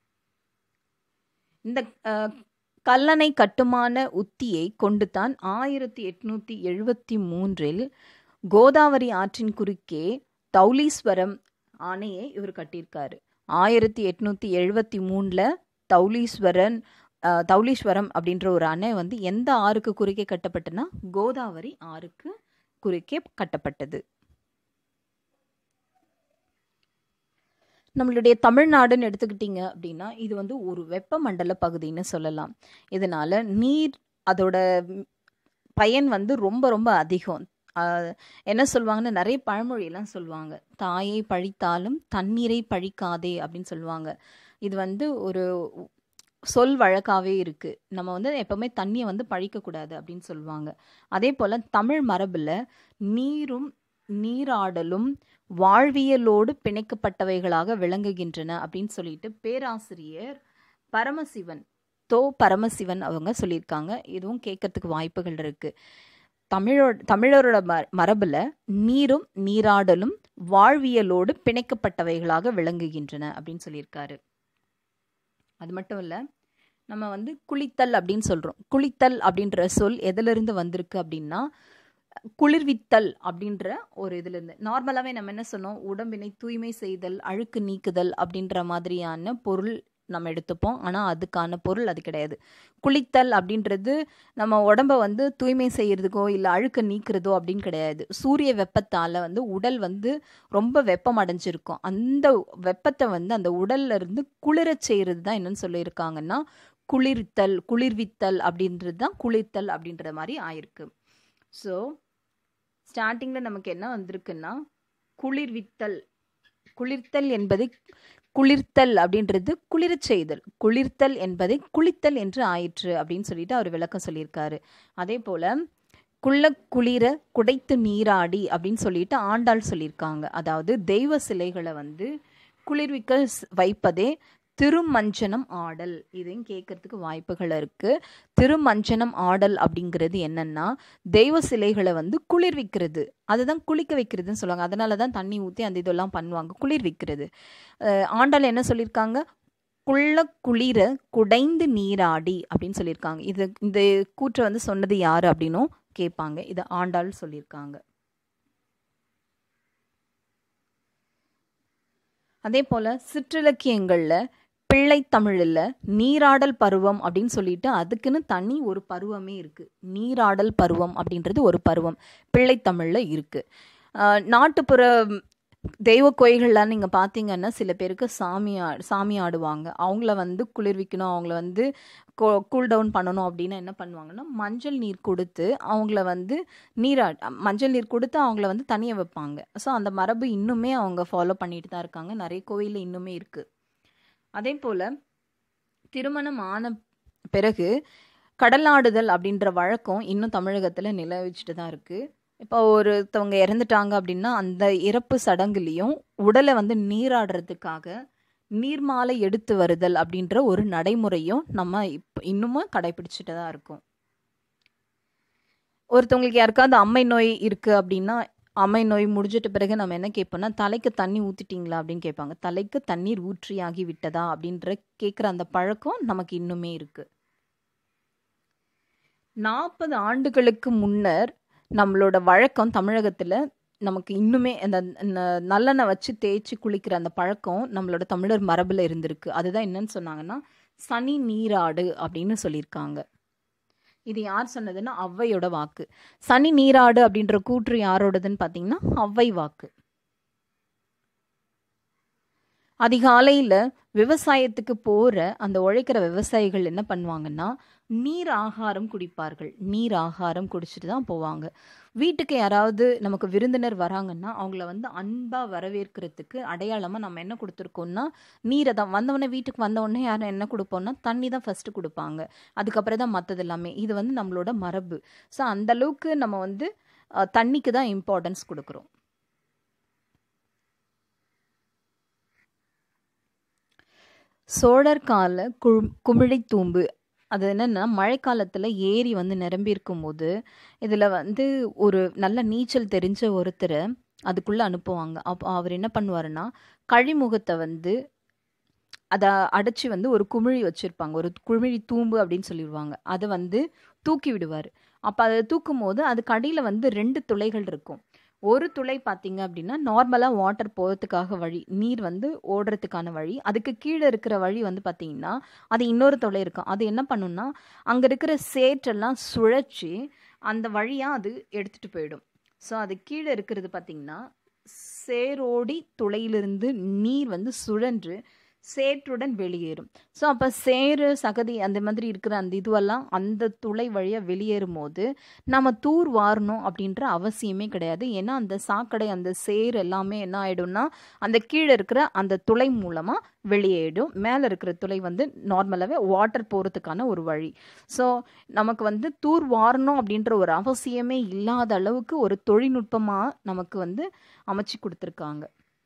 இந்த அஹ், கல்லணை கட்டுமான உத்தியை கொண்டுதான் ஆயிரத்தி எட்நூத்தி எழுபத்தி மூன்றில் கோதாவரி ஆற்றின் குறுக்கே தௌலீஸ்வரம் அணையை இவர் கட்டியிருக்காரு ஆயிரத்தி எட்நூத்தி எழுபத்தி மூணுல தௌலீஸ்வரன் அஹ், தௌலீஸ்வரம் அப்படின்ற ஒரு அணை வந்து எந்த ஆறுக்கு குறுக்கே கட்டப்பட்டனா கோதாவரி ஆறுக்கு குறுக்கே கட்டப்பட்டது நம்மளுடைய தமிழ்நாடுன்னு எடுத்துக்கிட்டிங்க அப்படின்னா இது வந்து ஒரு வெப்பமண்டல பகுதின்னு சொல்லலாம் இதனால நீர் அதோட ம், பயன் வந்து ரொம்ப ரொம்ப அதிகம் ஆஹ், என்ன சொல்லுவாங்கன்னா நிறைய பழமொழியெல்லாம் சொல்லுவாங்க தாயை பழித்தாலும் தண்ணீரை பழிக்காதே அப்படின்னு சொல்லுவாங்க இது வந்து ஒரு சொல் வழக்காவே இருக்கு நம்ம வந்து எப்பவுமே தண்ணியை வந்து பழிக்கக்கூடாது அப்படின்னு சொல்லுவாங்க அதே போல தமிழ் மரபுல நீரும் நீராடலும் வாழ்வியலோடு பிணைக்கப்பட்டவைகளாக விளங்குகின்றன அப்படின்னு சொல்லிட்டு பேராசிரியர் பரமசிவன் தோ பரமசிவன் அவங்க சொல்லியிருக்காங்க இதுவும் கேட்கறதுக்கு வாய்ப்புகள் இருக்கு தமிழோட தமிழரோட ம மரபுல நீரும் நீராடலும் வாழ்வியலோடு பிணைக்கப்பட்டவைகளாக விளங்குகின்றன அப்படின்னு சொல்லியிருக்காரு அது மட்டும் இல்லை நம்ம வந்து குளித்தல் அப்படின்னு சொல்கிறோம் குளித்தல் அப்படின்ற சொல் எதிலிருந்து வந்திருக்கு அப்படின்னா குளிர்வித்தல் அப்படின்ற ஒரு இதுலேருந்து நார்மலாகவே நம்ம என்ன சொன்னோம் உடம்பினை தூய்மை செய்தல் அழுக்கு நீக்குதல் அப்படின்ற மாதிரியான பொருள் நம்ம எடுத்துப்போம் ஆனால் அதுக்கான பொருள் அது கிடையாது குளித்தல் அப்படின்றது நம்ம உடம்ப வந்து தூய்மை செய்யறதுக்கோ இல்லை அழுக்க நீக்கிறதோ அப்படின்னு கிடையாது சூரிய வெப்பத்தால் வந்து உடல் வந்து ரொம்ப வெப்பம் அடைஞ்சிருக்கும் அந்த வெப்பத்தை வந்து அந்த உடல்ல இருந்து குளிரச் செய்யறது தான் என்னன்னு சொல்லியிருக்காங்கன்னா குளிர்த்தல் குளிர்வித்தல் அப்படின்றது தான் குளிர்த்தல் அப்படின்ற மாதிரி ஆயிருக்கு ஸோ ஸ்டார்டிங்கில் நமக்கு என்ன வந்திருக்குன்னா குளிர்வித்தல் குளிர்த்தல் என்பதை குளிர்த்தல் அப்படின்றது குளிரச் செய்தல் குளிர்த்தல் என்பதை குளித்தல் என்று ஆயிற்று அப்படின்னு சொல்லிட்டு அவர் விளக்கம் சொல்லியிருக்காரு அதே போல குள்ள குளிர குடைத்து நீராடி அப்படின்னு சொல்லிட்டு ஆண்டாள் சொல்லியிருக்காங்க அதாவது தெய்வ சிலைகளை வந்து குளிர்விக்க ஸ்- வைப்பதே திருமஞ்சனம் ஆடல் இதையும் கேட்கறதுக்கு வாய்ப்புகள் இருக்கு திருமஞ்சனம் ஆடல் அப்படிங்கிறது என்னன்னா தெய்வ சிலைகளை வந்து குளிர்விக்கிறது அதுதான் குளிக்க வைக்கிறதுன்னு சொல்லுவாங்க அதனால தான் தண்ணி ஊற்றி அந்த இதெல்லாம் பண்ணுவாங்க குளிர்விக்கிறது அஹ் ஆண்டாள் என்ன சொல்லியிருக்காங்க குள்ள குளிர குடைந்து நீராடி அப்படின்னு சொல்லியிருக்காங்க இது இந்த கூற்றை வந்து சொன்னது யாரு அப்படின்னும் கேட்பாங்க இது ஆண்டாள் சொல்லியிருக்காங்க அதே போல சிற்றிலக்கியங்கள்ல பிள்ளை தமிழில் நீராடல் பருவம் அப்படின்னு சொல்லிட்டு அதுக்குன்னு தனி ஒரு பருவமே இருக்கு நீராடல் பருவம் அப்படின்றது ஒரு பருவம் பிள்ளை தமிழ்ல இருக்கு ஆஹ் நாட்டுப்புற தெய்வ கோயில்கள்லாம் நீங்கள் பார்த்தீங்கன்னா சில பேருக்கு சாமி ஆ சாமி ஆடுவாங்க அவங்கள வந்து குளிர்விக்கணும் அவங்கள வந்து கூல் டவுன் பண்ணணும் அப்படின்னா என்ன பண்ணுவாங்கன்னா மஞ்சள் நீர் கொடுத்து அவங்கள வந்து நீரா மஞ்சள் நீர் கொடுத்து அவங்கள வந்து தனிய வைப்பாங்க ஸோ அந்த மரபு இன்னுமே அவங்க ஃபாலோ பண்ணிட்டு தான் இருக்காங்க நிறைய கோயிலில் இன்னுமே இருக்கு அதே போல் திருமணம் ஆன பிறகு கடலாடுதல் அப்படின்ற வழக்கம் இன்னும் தமிழகத்தில் நிலவிச்சுட்டு தான் இருக்குது இப்போ ஒருத்தவங்க இறந்துட்டாங்க அப்படின்னா அந்த இறப்பு சடங்குலேயும் உடலை வந்து நீராடுறதுக்காக நீர்மாலை எடுத்து வருதல் அப்படின்ற ஒரு நடைமுறையும் நம்ம இப்போ இன்னமும் கடைபிடிச்சிட்டு தான் இருக்கோம் ஒருத்தவங்களுக்கு யாருக்காவது அம்மை நோய் இருக்கு அப்படின்னா அம்மை நோய் முடிஞ்சிட்ட பிறகு நம்ம என்ன கேட்போம்னா தலைக்கு தண்ணி ஊத்திட்டீங்களா அப்படின்னு கேட்பாங்க தலைக்கு தண்ணீர் ஊற்றியாகி விட்டதா அப்படின்ற கேட்குற அந்த பழக்கம் நமக்கு இன்னுமே இருக்கு நாற்பது ஆண்டுகளுக்கு முன்னர் நம்மளோட வழக்கம் தமிழகத்துல நமக்கு இன்னுமே அந்த ந- நல்லெண்ணெய் வச்சு தேய்ச்சி குளிக்கிற அந்த பழக்கம் நம்மளோட தமிழர் மரபுல இருந்திருக்கு அதுதான் என்னன்னு சொன்னாங்கன்னா சனி நீராடு அப்படின்னு சொல்லியிருக்காங்க இது யார் சொன்னதுன்னா ஔவையோட வாக்கு சனி நீராடு அப்படின்ற கூற்று யாரோடதுன்னு பார்த்தீங்கன்னா ஔவை வாக்கு அதிகாலையில விவசாயத்துக்கு போற அந்த உழைக்கிற விவசாயிகள் என்ன பண்ணுவாங்கன்னா நீர் ஆகாரம் குடிப்பார்கள் நீர் ஆகாரம் குடிச்சிட்டு தான் போவாங்க வீட்டுக்கு யாராவது நமக்கு விருந்தினர் வராங்கன்னா அவங்கள வந்து அன்பா வரவேற்கிறதுக்கு அடையாளமா நம்ம என்ன கொடுத்துருக்கோம்னா நீரை தான் வந்தவொடனே வீட்டுக்கு வந்தவொடனே யாரும் என்ன கொடுப்போம்னா தண்ணி தான் ஃபர்ஸ்ட் கொடுப்பாங்க அதுக்கப்புறம் தான் மற்றது எல்லாமே இது வந்து நம்மளோட மரபு ஸோ அந்த அளவுக்கு நம்ம வந்து அஹ், தண்ணிக்கு தான் இம்பார்ட்டன்ஸ் கொடுக்குறோம் சோழர் கால கு- குமிழித் தூம்பு அது என்னன்னா மழைக்காலத்துல ஏரி வந்து நிரம்பி இருக்கும்போது இதுல வந்து ஒரு நல்ல நீச்சல் தெரிஞ்ச ஒருத்தரை அதுக்குள்ள அனுப்புவாங்க அப்போ அவர் என்ன பண்ணுவாருன்னா கழிமுகத்தை வந்து அதை அடைச்சி வந்து ஒரு குமிழி வச்சுருப்பாங்க ஒரு குமிழி தூம்பு அப்படின்னு சொல்லிடுவாங்க அதை வந்து தூக்கி விடுவார் அப்போ அதை தூக்கும் போது அதுக்கு அடியில் வந்து ரெண்டு துளைகள் இருக்கும் ஒரு துளை பார்த்தீங்க அப்படின்னா நார்மலாக வாட்டர் போகிறதுக்காக வழி நீர் வந்து ஓடுறதுக்கான வழி அதுக்கு கீழே இருக்கிற வழி வந்து பார்த்தீங்கன்னா அது இன்னொரு துளை இருக்கும் அது என்ன பண்ணுன்னா அங்கே இருக்கிற சேற்றெல்லாம் சுழற்சி அந்த வழியாக அது எடுத்துகிட்டு போயிடும் ஸோ அது கீழே இருக்கிறது பார்த்தீங்கன்னா சேரோடி துளையிலிருந்து நீர் வந்து சுழன்று சேற்றுடன் வெளியேறும் ஸோ அப்போ சேறு சகதி அந்த மாதிரி இருக்கிற அந்த இதுவெல்லாம் அந்த துளை வழியாக வெளியேறும் போது நம்ம தூர் வாரணும் அப்படின்ற அவசியமே கிடையாது ஏன்னா அந்த சாக்கடை அந்த சேர் எல்லாமே என்ன ஆகிடும்னா அந்த கீழே இருக்கிற அந்த துளை மூலமாக வெளியேடும் மேலே இருக்கிற துளை வந்து நார்மலாகவே வாட்டர் போகிறதுக்கான ஒரு வழி ஸோ நமக்கு வந்து தூர் வாரணும் அப்படின்ற ஒரு அவசியமே இல்லாத அளவுக்கு ஒரு தொழில்நுட்பமாக நமக்கு வந்து அமைச்சு கொடுத்துருக்காங்க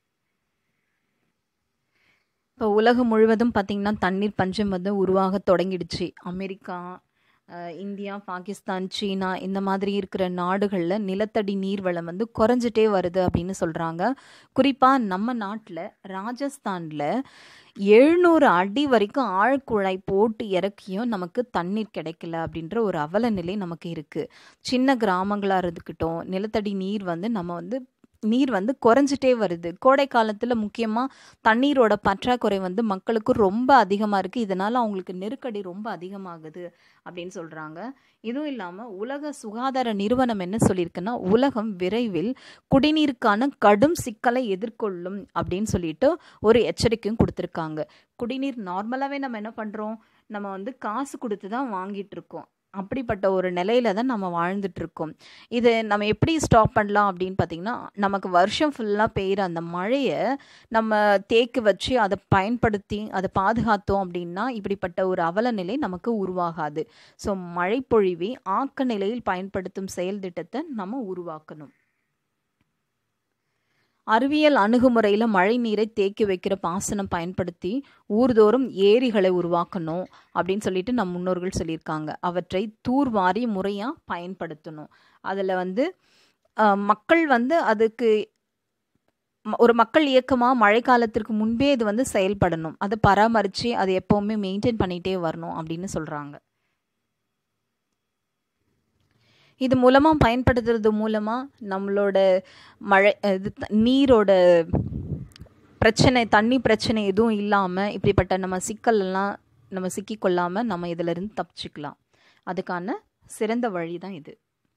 இப்போ உலகம் முழுவதும் பார்த்திங்கன்னா தண்ணீர் பஞ்சம் வந்து உருவாக தொடங்கிடுச்சு அமெரிக்கா இந்தியா பாகிஸ்தான் சீனா இந்த மாதிரி இருக்கிற நாடுகளில் நிலத்தடி நீர்வளம் வந்து குறைஞ்சிட்டே வருது அப்படின்னு சொல்கிறாங்க குறிப்பாக நம்ம நாட்டில் ராஜஸ்தானில் எழுநூறு அடி வரைக்கும் ஆழ்குழாய் போட்டு இறக்கியும் நமக்கு தண்ணீர் கிடைக்கல அப்படின்ற ஒரு அவல நிலை நமக்கு இருக்குது சின்ன கிராமங்களாக இருக்கட்டும் நிலத்தடி நீர் வந்து நம்ம வந்து நீர் வந்து குறைஞ்சிட்டே வருது கோடை காலத்தில் முக்கியமாக தண்ணீரோட பற்றாக்குறை வந்து மக்களுக்கு ரொம்ப அதிகமாக இருக்குது இதனால் அவங்களுக்கு நெருக்கடி ரொம்ப அதிகமாகுது அப்படின்னு சொல்கிறாங்க இதுவும் இல்லாமல் உலக சுகாதார நிறுவனம் என்ன சொல்லியிருக்குன்னா உலகம் விரைவில் குடிநீருக்கான கடும் சிக்கலை எதிர்கொள்ளும் அப்படின்னு சொல்லிட்டு ஒரு எச்சரிக்கையும் கொடுத்துருக்காங்க குடிநீர் நார்மலாகவே நம்ம என்ன பண்ணுறோம் நம்ம வந்து காசு கொடுத்து தான் வாங்கிட்டு இருக்கோம் அப்படிப்பட்ட ஒரு நிலையில தான் நம்ம வாழ்ந்துட்டு இருக்கோம் இது நம்ம எப்படி ஸ்டாப் பண்ணலாம் அப்படின்னு பார்த்தீங்கன்னா நமக்கு வருஷம் ஃபுல்லாக பெய்கிற அந்த மழையை நம்ம தேக்கி வச்சு அதை பயன்படுத்தி அதை பாதுகாத்தோம் அப்படின்னா இப்படிப்பட்ட ஒரு அவல நிலை நமக்கு உருவாகாது ஸோ மழை பொழிவை ஆக்க நிலையில் பயன்படுத்தும் செயல் திட்டத்தை நம்ம உருவாக்கணும் அறிவியல் அணுகுமுறையில் மழை நீரை தேக்கி வைக்கிற பாசனம் பயன்படுத்தி ஊர்தோறும் ஏரிகளை உருவாக்கணும் அப்படின்னு சொல்லிட்டு நம் முன்னோர்கள் சொல்லியிருக்காங்க அவற்றை தூர்வாரி முறையாக பயன்படுத்தணும் அதில் வந்து மக்கள் வந்து அதுக்கு ஒரு மக்கள் இயக்கமாக மழை காலத்திற்கு முன்பே இது வந்து செயல்படணும் அதை பராமரித்து அதை எப்போவுமே மெயின்டைன் பண்ணிகிட்டே வரணும் அப்படின்னு சொல்கிறாங்க இது மூலமாக பயன்படுத்துறது மூலமாக நம்மளோட மழை இது நீரோட பிரச்சனை தண்ணி பிரச்சனை எதுவும் இல்லாமல் இப்படிப்பட்ட நம்ம சிக்கல்லாம் நம்ம சிக்கிக்கொள்ளாமல் நம்ம இதிலிருந்து தப்பிச்சுக்கலாம் அதுக்கான சிறந்த வழி தான் இது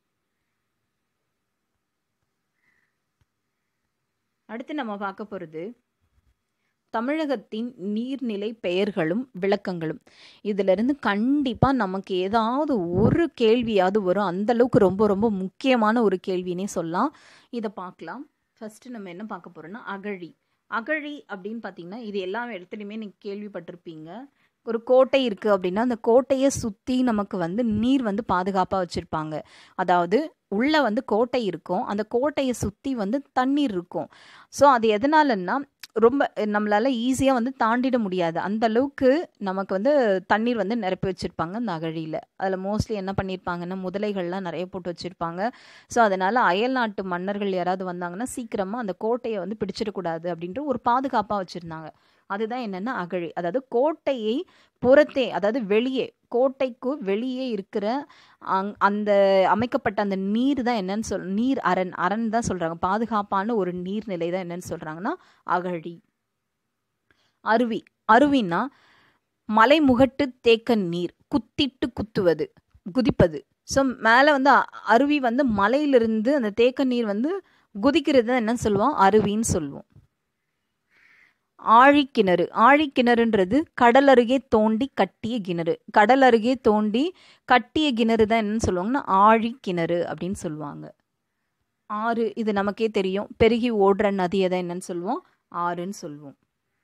அடுத்து நம்ம பார்க்க போகிறது தமிழகத்தின் நீர்நிலை பெயர்களும் விளக்கங்களும் இதிலிருந்து கண்டிப்பாக நமக்கு ஏதாவது ஒரு கேள்வியாவது வரும் அந்தளவுக்கு ரொம்ப ரொம்ப முக்கியமான ஒரு கேள்வினே சொல்லலாம் இதை பார்க்கலாம் ஃபஸ்ட்டு நம்ம என்ன பார்க்க போகிறோம்னா அகழி அகழி அப்படின்னு பார்த்தீங்கன்னா இது எல்லா இடத்துலையுமே நீங்கள் கேள்விப்பட்டிருப்பீங்க ஒரு கோட்டை இருக்குது அப்படின்னா அந்த கோட்டையை சுற்றி நமக்கு வந்து நீர் வந்து பாதுகாப்பாக வச்சுருப்பாங்க அதாவது உள்ளே வந்து கோட்டை இருக்கும் அந்த கோட்டையை சுற்றி வந்து தண்ணீர் இருக்கும் ஸோ அது எதனாலன்னா ரொம்ப நம்மளால் ஈஸியாக வந்து தாண்டிட முடியாது அந்த அளவுக்கு நமக்கு வந்து தண்ணீர் வந்து நிரப்பி வச்சுருப்பாங்க அந்த அகழியில் அதில் மோஸ்ட்லி என்ன பண்ணியிருப்பாங்கன்னா முதலைகள்லாம் நிறைய போட்டு வச்சுருப்பாங்க ஸோ அதனால் அயல் நாட்டு மன்னர்கள் யாராவது வந்தாங்கன்னா சீக்கிரமாக அந்த கோட்டையை வந்து பிடிச்சிடக்கூடாது அப்படின்ற ஒரு பாதுகாப்பாக வச்சுருந்தாங்க அதுதான் என்னென்னா அகழி அதாவது கோட்டையை புறத்தே அதாவது வெளியே கோட்டைக்கு வெளியே இருக்கிற அங் அந்த அமைக்கப்பட்ட அந்த நீர் தான் என்னன்னு சொல் நீர் அரண் அரண் தான் சொல்கிறாங்க பாதுகாப்பான ஒரு நீர்நிலை தான் என்னன்னு சொல்கிறாங்கன்னா அகழி அருவி அருவின்னா மலைமுகட்டு தேக்க நீர் குத்திட்டு குத்துவது குதிப்பது ஸோ மேலே வந்து அருவி வந்து மலையிலிருந்து அந்த தேக்க நீர் வந்து குதிக்கிறது தான் என்ன சொல்லுவோம் அருவின்னு சொல்லுவோம் ஆழிக்கிணறு ஆழிக்கிணறுன்றது கடல் அருகே தோண்டி கட்டிய கிணறு கடல் அருகே தோண்டி கட்டிய கிணறு தான் என்னன்னு சொல்லுவாங்கன்னா ஆழிக்கிணறு அப்படின்னு சொல்லுவாங்க ஆறு இது நமக்கே தெரியும் பெருகி ஓடுற நதியை தான் என்னன்னு சொல்லுவோம் ஆறுன்னு சொல்லுவோம்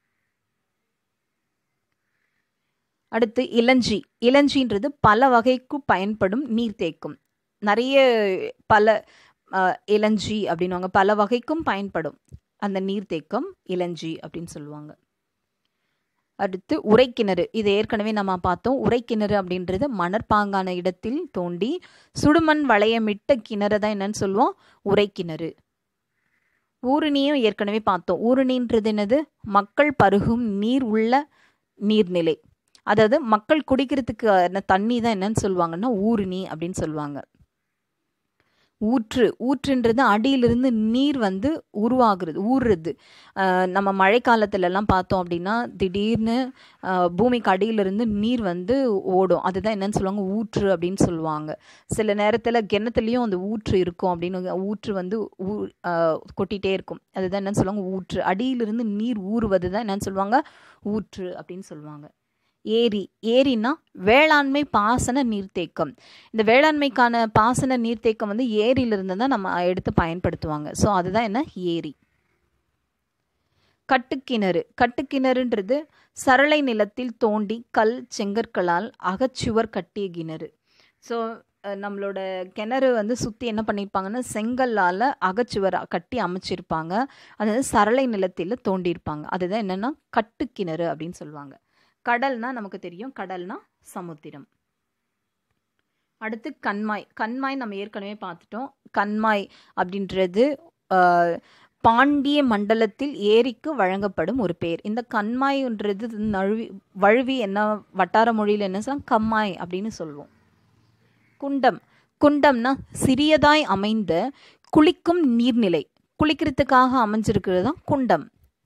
அடுத்து இளஞ்சி இளஞ்சின்றது பல வகைக்கு பயன்படும் நீர்த்தேக்கம் நிறைய பல இளஞ்சி அப்படின்வாங்க பல வகைக்கும் பயன்படும் அந்த நீர்த்தேக்கம் இளஞ்சி அப்படின்னு சொல்லுவாங்க அடுத்து உரைக்கிணறு இது ஏற்கனவே நம்ம பார்த்தோம் உரைக்கிணறு அப்படின்றது மணற்பாங்கான இடத்தில் தோண்டி சுடுமண் வளையமிட்ட கிணறு தான் என்னன்னு சொல்லுவோம் உரைக்கிணறு ஊருணியும் ஏற்கனவே பார்த்தோம் ஊருணின்றது என்னது மக்கள் பருகும் நீர் உள்ள நீர்நிலை அதாவது மக்கள் குடிக்கிறதுக்கு தண்ணி தான் என்னன்னு சொல்லுவாங்கன்னா ஊருணி அப்படின்னு சொல்லுவாங்க ஊற்று ஊற்றுன்றது அடியிலிருந்து நீர் வந்து உருவாகுறது ஊறுறது நம்ம மழைக்காலத்துலலாம் பார்த்தோம் அப்படின்னா திடீர்னு பூமிக்கு அடியிலிருந்து நீர் வந்து ஓடும் அதுதான் என்னன்னு சொல்லுவாங்க ஊற்று அப்படின்னு சொல்லுவாங்க சில நேரத்தில் கிணத்துலேயும் அந்த ஊற்று இருக்கும் அப்படின்னு ஊற்று வந்து ஊ கொட்டிகிட்டே இருக்கும் அதுதான் என்னன்னு சொல்லுவாங்க ஊற்று அடியிலிருந்து நீர் ஊறுவது தான் என்னன்னு சொல்லுவாங்க ஊற்று அப்படின்னு சொல்லுவாங்க ஏரி ஏரினா வேளாண்மை பாசன நீர்த்தேக்கம் இந்த வேளாண்மைக்கான பாசன நீர்த்தேக்கம் வந்து ஏரியிலிருந்து தான் நம்ம எடுத்து பயன்படுத்துவாங்க ஸோ அதுதான் என்ன ஏரி கட்டுக்கிணறு கட்டுக்கிணறுன்றது சரளை நிலத்தில் தோண்டி கல் செங்கற்களால் அகச்சுவர் கட்டிய கிணறு ஸோ நம்மளோட கிணறு வந்து சுற்றி என்ன பண்ணியிருப்பாங்கன்னா செங்கல்லால் அகச்சுவர் கட்டி அமைச்சிருப்பாங்க அதாவது சரளை நிலத்தில் தோண்டியிருப்பாங்க அதுதான் என்னென்னா கட்டுக்கிணறு அப்படின்னு சொல்லுவாங்க கடல்னா நமக்கு தெரியும் கடல்னா சமுத்திரம் அடுத்து கண்மாய் கண்மாய் நம்ம ஏற்கனவே பார்த்துட்டோம் கண்மாய் அப்படின்றது பாண்டிய மண்டலத்தில் ஏரிக்கு வழங்கப்படும் ஒரு பேர் இந்த கண்மாய்ன்றது நழுவி வழுவி என்ன வட்டார மொழியில் என்ன சொல்லலாம் கம்மாய் அப்படின்னு சொல்லுவோம் குண்டம் குண்டம்னா சிறியதாய் அமைந்த குளிக்கும் நீர்நிலை குளிக்கிறதுக்காக அமைஞ்சிருக்கிறது தான் குண்டம்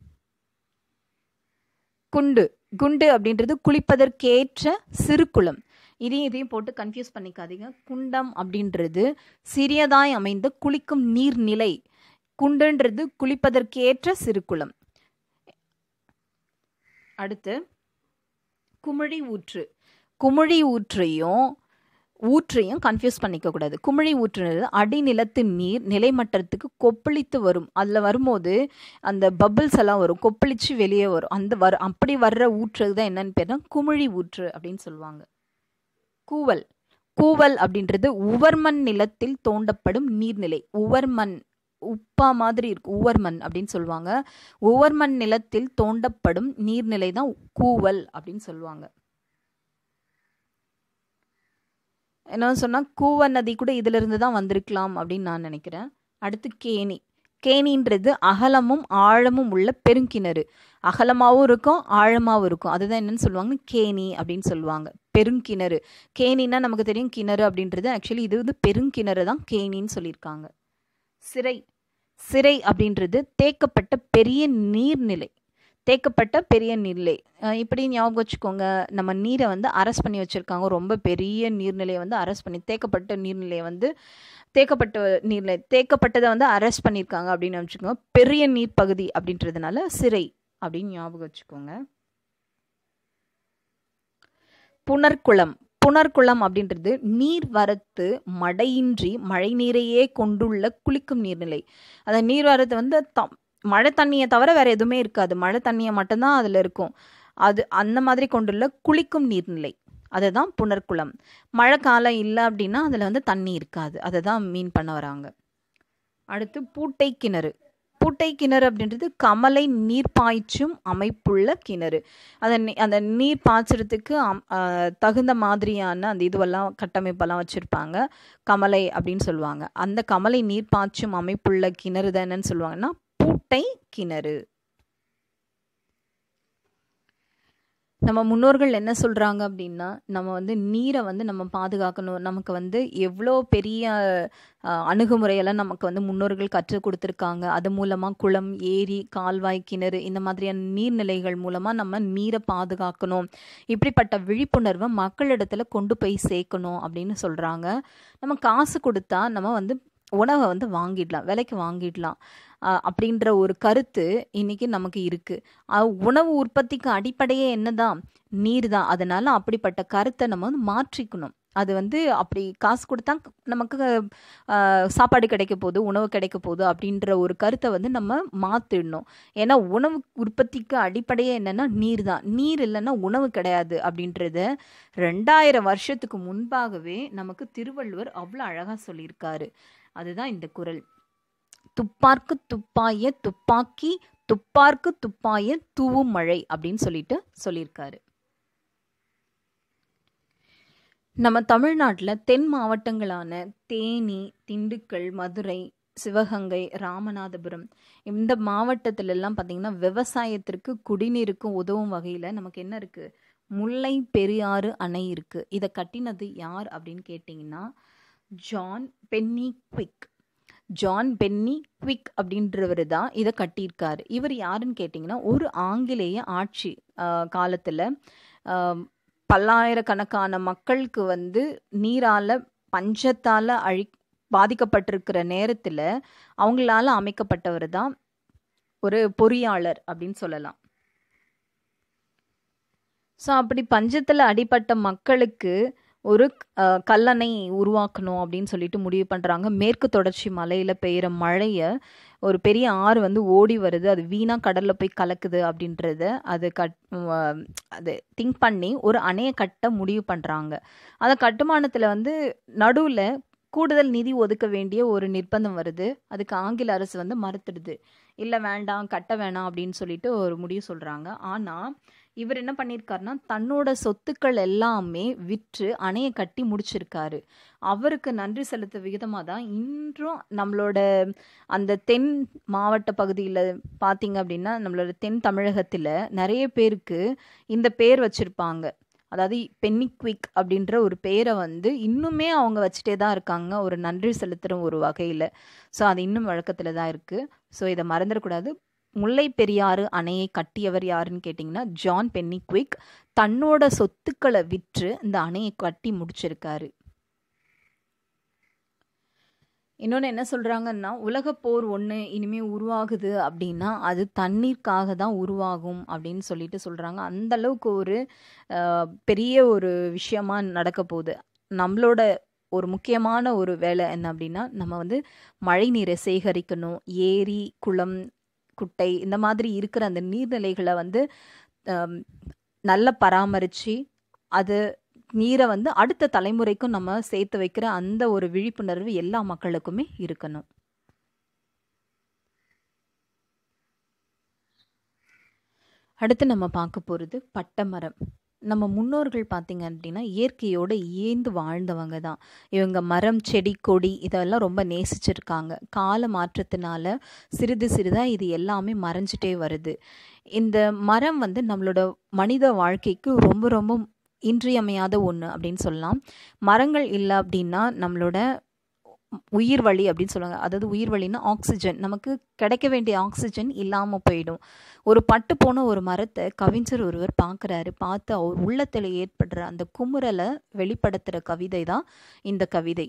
குண்டு குண்டு அப்படின்றது குளிப்பதற்கேற்ற சிறு குளம் இதையும் இதையும் போட்டு கன்ஃபியூஸ் பண்ணிக்காதீங்க குண்டம் அப்படின்றது சிறியதாய் அமைந்த குளிக்கும் நீர்நிலை குண்டுன்றது குளிப்பதற்கேற்ற சிறு குளம் அடுத்து குமிழி ஊற்று குமிழி ஊற்றையும் ஊற்றையும் கன்ஃபியூஸ் பண்ணிக்க கூடாது குமிழி ஊற்றுனது அடிநிலத்து நீர் நிலைமட்டத்துக்கு கொப்பளித்து வரும் அதில் வரும்போது அந்த பபிள்ஸ் எல்லாம் வரும் கொப்பளிச்சு வெளியே வரும் அந்த வர அப்படி வர்ற ஊற்று தான் என்னன்னு பேர்னா குமிழி ஊற்று அப்படின்னு சொல்லுவாங்க கூவல் கூவல் அப்படின்றது உவர்மண் நிலத்தில் தோண்டப்படும் நீர்நிலை உவர்மண் உப்பா மாதிரி இருக்கு உவர்மண் அப்படின்னு சொல்லுவாங்க உவர்மண் நிலத்தில் தோண்டப்படும் நீர்நிலை தான் கூவல் அப்படின்னு சொல்லுவாங்க என்ன சொன்னால் கூவ நதி கூட இதிலிருந்து தான் வந்திருக்கலாம் அப்படின்னு நான் நினைக்கிறேன் அடுத்து கேணி கேணின்றது அகலமும் ஆழமும் உள்ள பெருங்கிணறு அகலமாகவும் இருக்கும் ஆழமாகவும் இருக்கும் அதுதான் என்னன்னு சொல்லுவாங்க கேணி அப்படின்னு சொல்லுவாங்க பெருங்கிணறு கேணின்னா நமக்கு தெரியும் கிணறு அப்படின்றது ஆக்சுவலி இது வந்து பெருங்கிணறு தான் கேணின்னு சொல்லியிருக்காங்க சிறை சிறை அப்படின்றது தேக்கப்பட்ட பெரிய நீர்நிலை தேக்கப்பட்ட பெரிய நீர்நிலை இப்படி ஞாபகம் வச்சுக்கோங்க நம்ம நீரை வந்து அரெஸ்ட் பண்ணி வச்சுருக்காங்க ரொம்ப பெரிய நீர்நிலையை வந்து அரெஸ்ட் பண்ணி தேக்கப்பட்ட நீர்நிலையை வந்து தேக்கப்பட்ட நீர்நிலை தேக்கப்பட்டதை வந்து அரெஸ்ட் பண்ணியிருக்காங்க அப்படின்னு வச்சுக்கோங்க பெரிய நீர்ப்பகுதி அப்படின்றதுனால சிறை அப்படின்னு ஞாபகம் வச்சுக்கோங்க புனர்குளம் புனர்குளம் அப்படின்றது நீர் வரத்து மடையின்றி மழை நீரையே கொண்டுள்ள குளிக்கும் நீர்நிலை அந்த நீர் வரத்து வந்து த மழை தண்ணியை தவிர வேற எதுவுமே இருக்காது மழை தண்ணியை மட்டும்தான் அதில் இருக்கும் அது அந்த மாதிரி கொண்டுள்ள குளிக்கும் நீர்நிலை அதுதான் புனர்குளம் மழை காலம் இல்லை அப்படின்னா அதில் வந்து தண்ணி இருக்காது அதை தான் மீன் பண்ண வராங்க அடுத்து பூட்டை கிணறு பூட்டை கிணறு அப்படின்றது கமலை நீர் பாய்ச்சும் அமைப்புள்ள கிணறு அதை அந்த நீர் பாய்ச்சறதுக்கு தகுந்த மாதிரியான அந்த இதுவெல்லாம் கட்டமைப்பெல்லாம் வச்சுருப்பாங்க கமலை அப்படின்னு சொல்லுவாங்க அந்த கமலை நீர் பாய்ச்சும் அமைப்புள்ள கிணறு தான் என்னன்னு சொல்லுவாங்கன்னா பூட்டை கிணறு நம்ம முன்னோர்கள் என்ன சொல்கிறாங்க அப்படின்னா நம்ம வந்து நீரை வந்து நம்ம பாதுகாக்கணும் நமக்கு வந்து எவ்வளோ பெரிய அணுகுமுறையெல்லாம் நமக்கு வந்து முன்னோர்கள் கற்றுக் கொடுத்துருக்காங்க அது மூலமாக குளம் ஏரி கால்வாய் கிணறு இந்த மாதிரியான நீர்நிலைகள் மூலமாக நம்ம நீரை பாதுகாக்கணும் இப்படிப்பட்ட விழிப்புணர்வை மக்களிடத்துல கொண்டு போய் சேர்க்கணும் அப்படின்னு சொல்கிறாங்க நம்ம காசு கொடுத்தா நம்ம வந்து உணவை வந்து வாங்கிடலாம் விலைக்கு வாங்கிடலாம் அப்படின்ற ஒரு கருத்து இன்னைக்கு நமக்கு இருக்கு உணவு உற்பத்திக்கு அடிப்படையே என்னதான் நீர் தான் அதனால அப்படிப்பட்ட கருத்தை நம்ம வந்து மாற்றிக்கணும் அது வந்து அப்படி காசு கொடுத்தா நமக்கு சாப்பாடு கிடைக்க போகுது உணவு கிடைக்க போகுது அப்படின்ற ஒரு கருத்தை வந்து நம்ம மாற்றிடணும் ஏன்னா உணவு உற்பத்திக்கு அடிப்படையே என்னன்னா நீர் தான் நீர் இல்லைன்னா உணவு கிடையாது அப்படின்றத ரெண்டாயிரம் வருஷத்துக்கு முன்பாகவே நமக்கு திருவள்ளுவர் அவ்வளோ அழகாக சொல்லியிருக்காரு அதுதான் இந்த குரல் துப்பார்க்கு துப்பாய துப்பாக்கி துப்பார்க்கு துப்பாய தூவும் மழை அப்படின்னு சொல்லிட்டு சொல்லியிருக்காரு நம்ம தமிழ்நாட்டில் தென் மாவட்டங்களான தேனி திண்டுக்கல் மதுரை சிவகங்கை ராமநாதபுரம் இந்த மாவட்டத்துல எல்லாம் பார்த்தீங்கன்னா விவசாயத்திற்கு குடிநீருக்கும் உதவும் வகையில் நமக்கு என்ன இருக்குது முல்லை பெரியாறு அணை இருக்குது இதை கட்டினது யார் அப்படின்னு கேட்டிங்கன்னா John Pennycuick John Pennycuick அப்படின்றவர் தான் இதை கட்டியிருக்காரு இவர் யாருன்னு கேட்டிங்கன்னா ஒரு ஆங்கிலேய ஆட்சி காலத்தில் பல்லாயிரக்கணக்கான மக்களுக்கு வந்து நீரால் பஞ்சத்தால் அழி பாதிக்கப்பட்டிருக்கிற நேரத்தில் அவங்களால அமைக்கப்பட்டவர் தான் ஒரு பொறியாளர் அப்படின்னு சொல்லலாம் ஸோ அப்படி பஞ்சத்தில் அடிப்பட்ட மக்களுக்கு ஒரு கல்லணை உருவாக்கணும் அப்படின்னு சொல்லிட்டு முடிவு பண்ணுறாங்க மேற்கு தொடர்ச்சி மலையில் பெய்கிற மழையை ஒரு பெரிய ஆறு வந்து ஓடி வருது அது வீணாக கடலில் போய் கலக்குது அப்படின்றத அது கட் அது திங்க் பண்ணி ஒரு அணையை கட்ட முடிவு பண்ணுறாங்க அந்த கட்டுமானத்தில் வந்து நடுவில் கூடுதல் நிதி ஒதுக்க வேண்டிய ஒரு நிர்பந்தம் வருது அதுக்கு ஆங்கில அரசு வந்து மறுத்துடுது இல்லை வேண்டாம் கட்ட வேணாம் அப்படின்னு சொல்லிட்டு ஒரு முடிவு சொல்கிறாங்க ஆனால் இவர் என்ன பண்ணியிருக்காருன்னா தன்னோட சொத்துக்கள் எல்லாமே விற்று அணையை கட்டி முடிச்சிருக்காரு அவருக்கு நன்றி செலுத்த விகிதமாக தான் இன்றும் நம்மளோட அந்த தென் மாவட்ட பகுதியில் பார்த்தீங்க அப்படின்னா நம்மளோட தென் தமிழகத்தில் நிறைய பேருக்கு இந்த பேர் வச்சுருப்பாங்க அதாவது பென்னிக்விக் அப்படின்ற ஒரு பேரை வந்து இன்னுமே அவங்க வச்சுட்டே தான் இருக்காங்க ஒரு நன்றி செலுத்துகிற ஒரு வகையில் ஸோ அது இன்னும் வழக்கத்தில் தான் இருக்குது ஸோ இதை மறந்துடக்கூடாது முல்லை பெரியாறு அணையை கட்டியவர் யாருன்னு கேட்டிங்கன்னா ஜான் பென்னிக்விக் தன்னோட சொத்துக்களை விற்று இந்த அணையை கட்டி முடிச்சிருக்காரு இன்னொன்று என்ன சொல்கிறாங்கன்னா உலகப்போர் ஒன்று இனிமேல் உருவாகுது அப்படின்னா அது தண்ணீருக்காக தான் உருவாகும் அப்படின்னு சொல்லிட்டு சொல்கிறாங்க அந்த அளவுக்கு ஒரு பெரிய ஒரு விஷயமா நடக்க போகுது நம்மளோட ஒரு முக்கியமான ஒரு வேலை என்ன அப்படின்னா நம்ம வந்து மழை நீரை சேகரிக்கணும் ஏரி குளம் குட்டை இந்த மாதிரி இருக்கிற அந்த நீர்நிலைகளை வந்து நல்லா பராமரித்து அது நீரை வந்து அடுத்த தலைமுறைக்கும் நம்ம சேர்த்து வைக்கிற அந்த ஒரு விழிப்புணர்வு எல்லா மக்களுக்குமே இருக்கணும் அடுத்து நம்ம பார்க்க போகிறது பட்டமரம் நம்ம முன்னோர்கள் பார்த்தீங்க அப்படின்னா இயற்கையோடு ஏந்து வாழ்ந்தவங்க தான் இவங்க மரம் செடி கொடி இதெல்லாம் ரொம்ப நேசிச்சிருக்காங்க கால மாற்றத்தினால சிறிது சிறிதாக இது எல்லாமே மறைஞ்சிட்டே வருது இந்த மரம் வந்து நம்மளோட மனித வாழ்க்கைக்கு ரொம்ப ரொம்ப இன்றியமையாத ஒன்று அப்படின்னு சொல்லலாம் மரங்கள் இல்லை அப்படின்னா நம்மளோட உயிர் வழி அப்படின்னு சொல்லுவாங்க அதாவது உயிர் வழின்னா ஆக்சிஜன் நமக்கு கிடைக்க வேண்டிய ஆக்சிஜன் இல்லாமல் போயிடும் ஒரு பட்டு போன ஒரு மரத்தை கவிஞர் ஒருவர் பார்க்குறாரு பார்த்து அவர் உள்ளத்தில் ஏற்படுற அந்த குமுறலை வெளிப்படுத்துகிற கவிதை தான் இந்த கவிதை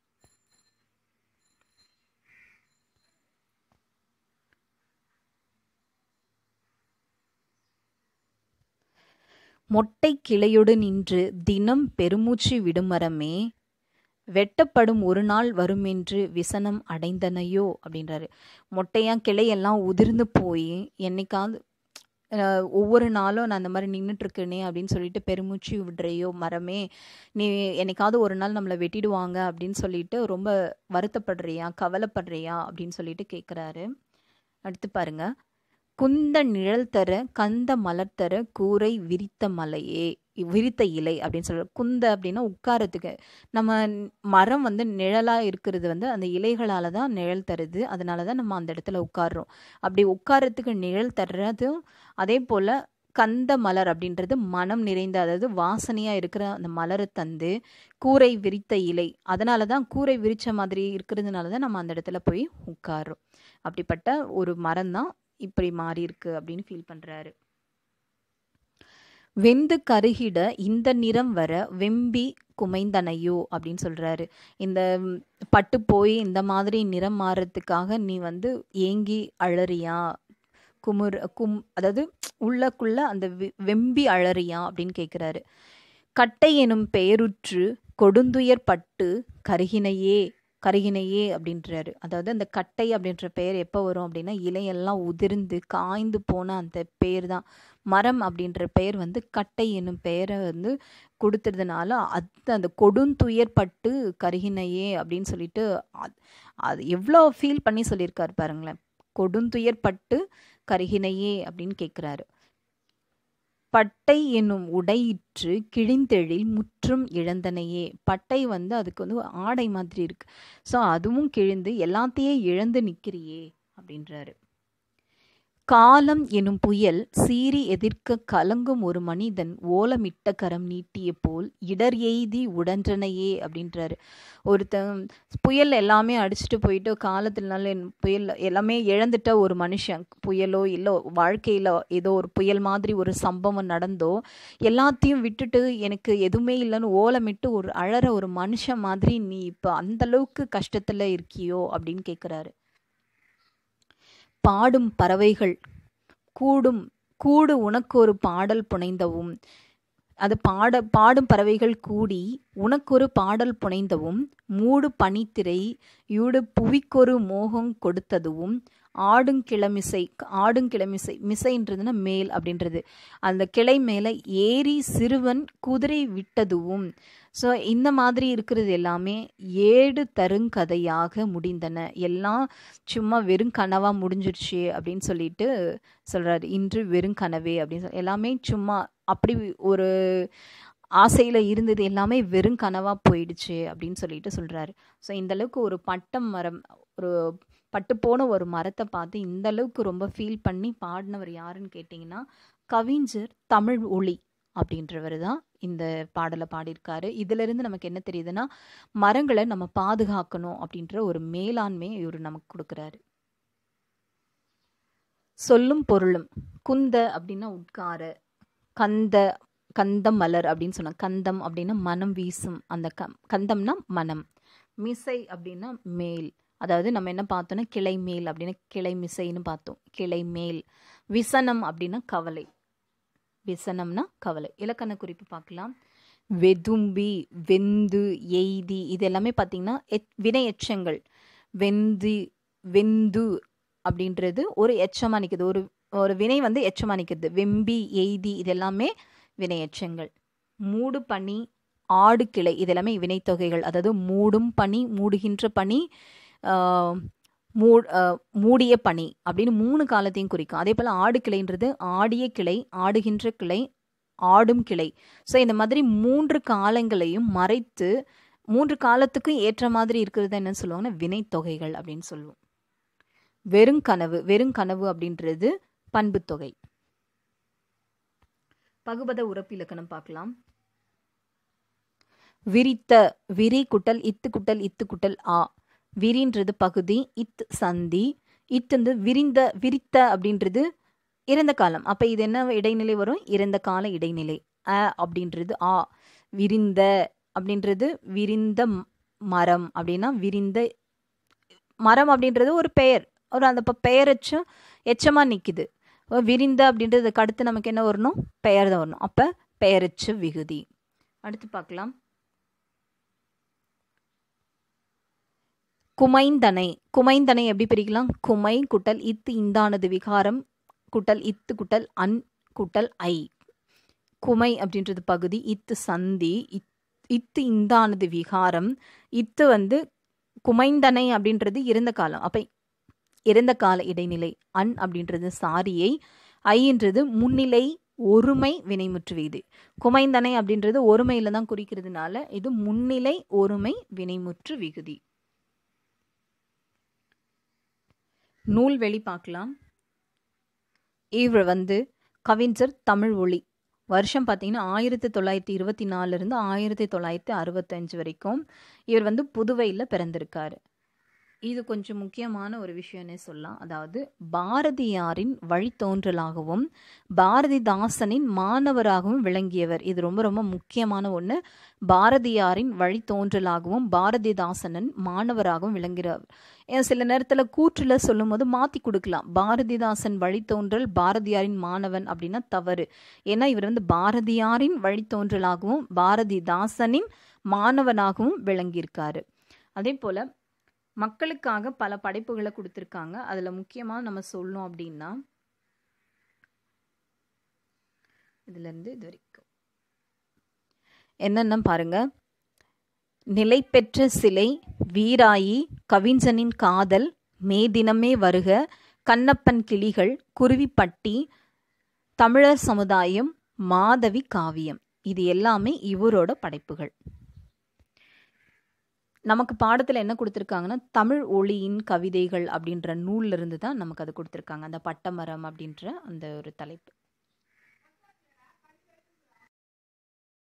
மொட்டை கிளையொடு நின்று தினம் பெருமூச்சு விடுமரமே வெட்டப்படும் ஒரு நாள் வருமென்று விசனம் அடைந்தனையோ அப்படின்றாரு மொட்டையா கிளையெல்லாம் உதிர்ந்து போய் என்னைக்காவது ஒவ்வொரு நாளும் நான் அந்த மாதிரி நின்றுட்டுருக்கேனே அப்படின்னு சொல்லிட்டு பெருமூச்சு விடுறையோ மரமே நீ என்னைக்காவது ஒரு நாள் நம்மளை வெட்டிடுவாங்க அப்படின்னு சொல்லிட்டு ரொம்ப வருத்தப்படுறியா கவலைப்படுறியா அப்படின்னு சொல்லிட்டு கேட்குறாரு அடுத்து பாருங்க குந்த நிழல் தர கந்த மலர் தர கூரை விரித்த மலையே விரித்த இலை அப்படின்னு சொல்ற குந்த அப்படின்னா உட்காரத்துக்கு நம்ம மரம் வந்து நிழலாக இருக்கிறது வந்து அந்த இலைகளால் தான் நிழல் தருது அதனால தான் நம்ம அந்த இடத்துல உட்காடுறோம் அப்படி உட்காரத்துக்கு நிழல் தர்றதும் அதே போல் கந்த மலர் அப்படின்றது மனம் நிறைந்த அதாவது வாசனையாக இருக்கிற அந்த மலரை தந்து கூரை விரித்த இலை அதனால தான் கூரை விரித்த மாதிரி இருக்கிறதுனால தான் நம்ம அந்த இடத்துல போய் உட்காடுறோம் அப்படிப்பட்ட ஒரு மரம் தான் இப்படி மாறி இருக்கு அப்படின்னு ஃபீல் பண்ணுறாரு வெந்து கருகிட இந்த நிறம் வர வெம்பி குமைந்தனையோ அப்படின்னு சொல்கிறாரு இந்த பட்டு போய் இந்த மாதிரி நிறம் மாறுறதுக்காக நீ வந்து ஏங்கி அழறியா குமுர் கும் அதாவது உள்ளக்குள்ள அந்த வெம்பி அழறியா அப்படின்னு கேட்குறாரு கட்டை எனும் பெயருற்று கொடுந்துயர் பட்டு கருகினையே கருகினையே அப்படின்றாரு அதாவது அந்த கட்டை அப்படின்ற பெயர் எப்போ வரும் அப்படின்னா இலையெல்லாம் உதிர்ந்து காய்ந்து போன அந்த பெயர் தான் மரம் அப்படின்ற பெயர் வந்து கட்டை என்னும் பெயரை வந்து கொடுத்துறதுனால அது அந்த கொடுந்துயர் பட்டு கருகினையே அப்படின்னு சொல்லிட்டு அது எவ்வளோ ஃபீல் பண்ணி சொல்லியிருக்காரு பாருங்களேன் கொடுந்துயர் பட்டு கருகினையே அப்படின்னு கேட்குறாரு பட்டை என்னும் உடையிற்று கிழிந்தெழில் முற்றும் இழந்தனையே பட்டை வந்து அதுக்கு வந்து ஒரு ஆடை மாதிரி இருக்கு ஸோ அதுவும் கிழிந்து எல்லாத்தையும் இழந்து நிற்கிறியே அப்படின்றாரு காலம் எனும் புயல் சீறி எதிர்க்க கலங்கும் ஒரு மனிதன் ஓலமிட்ட கரம் நீட்டிய போல் இடர் எய்தி உடன்றனையே அப்படின்றாரு ஒருத்தன் புயல் எல்லாமே அடிச்சுட்டு போயிட்டு காலத்தினால புயல் எல்லாமே இழந்துட்ட ஒரு மனுஷன் புயலோ இல்லை வாழ்க்கையில் ஏதோ ஒரு புயல் மாதிரி ஒரு சம்பவம் நடந்தோ எல்லாத்தையும் விட்டுட்டு எனக்கு எதுவுமே இல்லைன்னு ஓலமிட்டு ஒரு அழற ஒரு மனுஷன் மாதிரி நீ இப்போ அந்தளவுக்கு கஷ்டத்தில் இருக்கியோ அப்படின்னு கேட்குறாரு பாடும் பறவைகள் கூடும் கூடு உனக்கு ஒரு பாடல் புனைந்தவும் அது பாட பாடும் பறவைகள் கூடி உனக்கொரு பாடல் புனைந்தவும் மூடு பனித்திரை யூடு புவிக்கொரு மோகம் கொடுத்ததுவும் ஆடுங்கிளமிசை ஆடுங்கிளமிசை மிசைன்றதுன்னா மேல் அப்படின்றது அந்த கிளை மேலே ஏறி சிறுவன் குதிரை விட்டதுவும் ஸோ இந்த மாதிரி இருக்கிறது எல்லாமே ஏடு தருங்கதையாக முடிந்தன எல்லாம் சும்மா வெறும் கனவாக முடிஞ்சிடுச்சு அப்படின்னு சொல்லிட்டு சொல்கிறாரு இன்று வெறும் கனவே அப்படின்னு சொல்லி எல்லாமே சும்மா அப்படி ஒரு ஆசையில் இருந்தது எல்லாமே வெறும் கனவாக போயிடுச்சு அப்படின்னு சொல்லிட்டு சொல்கிறாரு ஸோ இந்தளவுக்கு ஒரு பட்டம் மரம் ஒரு பட்டு போன ஒரு மரத்தை பார்த்து இந்த அளவுக்கு ரொம்ப ஃபீல் பண்ணி பாடினவர் யாருன்னு கேட்டிங்கன்னா கவிஞர் தமிழ் ஒளி அப்படின்றவர் தான் இந்த பாடலை பாடியிருக்காரு இதிலிருந்து நமக்கு என்ன தெரியுதுன்னா மரங்களை நம்ம பாதுகாக்கணும் அப்படின்ற ஒரு மேலாண்மையை இவர் நமக்கு கொடுக்குறாரு சொல்லும் பொருளும் குந்த அப்படின்னா உட்கார கந்த கந்தம் மலர் அப்படின்னு சொன்ன கந்தம் அப்படின்னா மனம் வீசும் அந்த க கந்தம்னா மனம் மிசை அப்படின்னா மேல் அதாவது நம்ம என்ன பார்த்தோன்னா கிளை மேல் அப்படின்னா கிளை மிசைன்னு பார்த்தோம் கிளை மேல் விசனம் அப்படின்னா கவலை விசனம்னா கவலை இலக்கண குறிப்பு பார்க்கலாம் வெதும்பி வெந்து எய்தி இது எல்லாமே பார்த்தீங்கன்னா எச் வினை எச்சங்கள் வெந்து வெந்து அப்படின்றது ஒரு எச்சமாக நிற்குது ஒரு ஒரு வினை வந்து எச்சமாக நிற்குது வெம்பி எய்தி இது எல்லாமே வினை எச்சங்கள் மூடு பனி ஆடு கிளை இது எல்லாமே வினைத்தொகைகள் அதாவது மூடும் பனி மூடுகின்ற பனி மூ மூடிய பனி அப்படின்னு மூணு காலத்தையும் குறிக்கும் அதே போல் ஆடு கிளைன்றது ஆடிய கிளை ஆடுகின்ற கிளை ஆடும் கிளை ஸோ இந்த மாதிரி மூன்று காலங்களையும் மறைத்து மூன்று காலத்துக்கும் ஏற்ற மாதிரி இருக்கிறது என்னன்னு சொல்லுவாங்கன்னா வினைத்தொகைகள் அப்படின்னு சொல்லுவோம் வெறுங்கனவு வெறுங்கனவு அப்படின்றது பண்புத்தொகை பகுபத உறப்பிலக்கணம் பார்க்கலாம் விரித்த விரி குட்டல் இத்து குட்டல் இத்து குட்டல் ஆ விரின்றது பகுதி இத் சந்தி இத்து விரிந்த விரித்த அப்படின்றது இறந்த காலம் அப்போ இது என்ன இடைநிலை வரும் இறந்த கால இடைநிலை அ அப்படின்றது ஆ விரிந்த அப்படின்றது விரிந்த மரம் அப்படின்னா விரிந்த மரம் அப்படின்றது ஒரு பெயர் ஒரு அந்த இப்போ பெயரச்சும் எச்சமாக நிற்கிது விரிந்த அப்படின்றதுக்கு அடுத்து நமக்கு என்ன வரணும் பெயர் தான் வரணும் அப்போ பெயரச்சு விகுதி அடுத்து பார்க்கலாம் குமைந்தனை குமைந்தனை எப்படி பிரிக்கலாம் குமை குட்டல் இத்து இந்தானது விகாரம் குட்டல் இத்து குட்டல் அன் குட்டல் ஐ குமை அப்படின்றது பகுதி இத்து சந்தி இத்து இந்தானது விகாரம் இத்து வந்து குமைந்தனை அப்படின்றது இறந்த காலம் அப்போ இறந்த கால இடைநிலை அன் அப்படின்றது சாரியை ஐன்றது முன்னிலை ஒருமை வினைமுற்று விகுதி குமைந்தனை அப்படின்றது ஒருமையில தான் குறிக்கிறதுனால இது முன்னிலை ஒருமை வினைமுற்று விகுதி நூல் வெளி பார்க்கலாம் இவர் வந்து கவிஞர் தமிழ் ஒளி வருஷம் பார்த்தீங்கன்னா ஆயிரத்தி தொள்ளாயிரத்தி இருபத்தி நாலுலேருந்து ஆயிரத்தி தொள்ளாயிரத்தி அறுபத்தஞ்சு வரைக்கும் இவர் வந்து புதுவையில் பிறந்திருக்காரு இது கொஞ்சம் முக்கியமான ஒரு விஷயம்னே சொல்லலாம் அதாவது பாரதியாரின் வழித்தோன்றலாகவும் பாரதிதாசனின் மாணவராகவும் விளங்கியவர் இது ரொம்ப ரொம்ப முக்கியமான ஒன்று பாரதியாரின் வழித்தோன்றலாகவும் பாரதிதாசனின் மாணவராகவும் விளங்குகிறார் சில நேரத்தில் கூற்றில் சொல்லும் போது மாற்றி கொடுக்கலாம் பாரதிதாசன் வழித்தோன்றல் பாரதியாரின் மாணவன் அப்படின்னா தவறு ஏன்னா இவர் வந்து பாரதியாரின் வழித்தோன்றலாகவும் பாரதிதாசனின் மாணவனாகவும் விளங்கியிருக்காரு அதே போல் மக்களுக்காக பல படைப்புகளை கொடுத்துருக்காங்க அதில் முக்கியமாக நம்ம சொல்லணும் அப்படின்னா இதுலேருந்து இது வரைக்கும் என்னென்ன பாருங்க நிலை பெற்ற சிலை வீராயி கவிஞனின் காதல் மே தினமே வருக கண்ணப்பன் கிளிகள் குருவிப்பட்டி தமிழர் சமுதாயம் மாதவி காவியம் இது எல்லாமே இவரோட படைப்புகள் நமக்கு பாடத்தில் என்ன கொடுத்துருக்காங்கன்னா தமிழ் ஒளியின் கவிதைகள் அப்படின்ற நூல்ல இருந்து தான் நமக்கு அது கொடுத்துருக்காங்க அந்த பட்டமரம் அப்படின்ற அந்த ஒரு தலைப்பு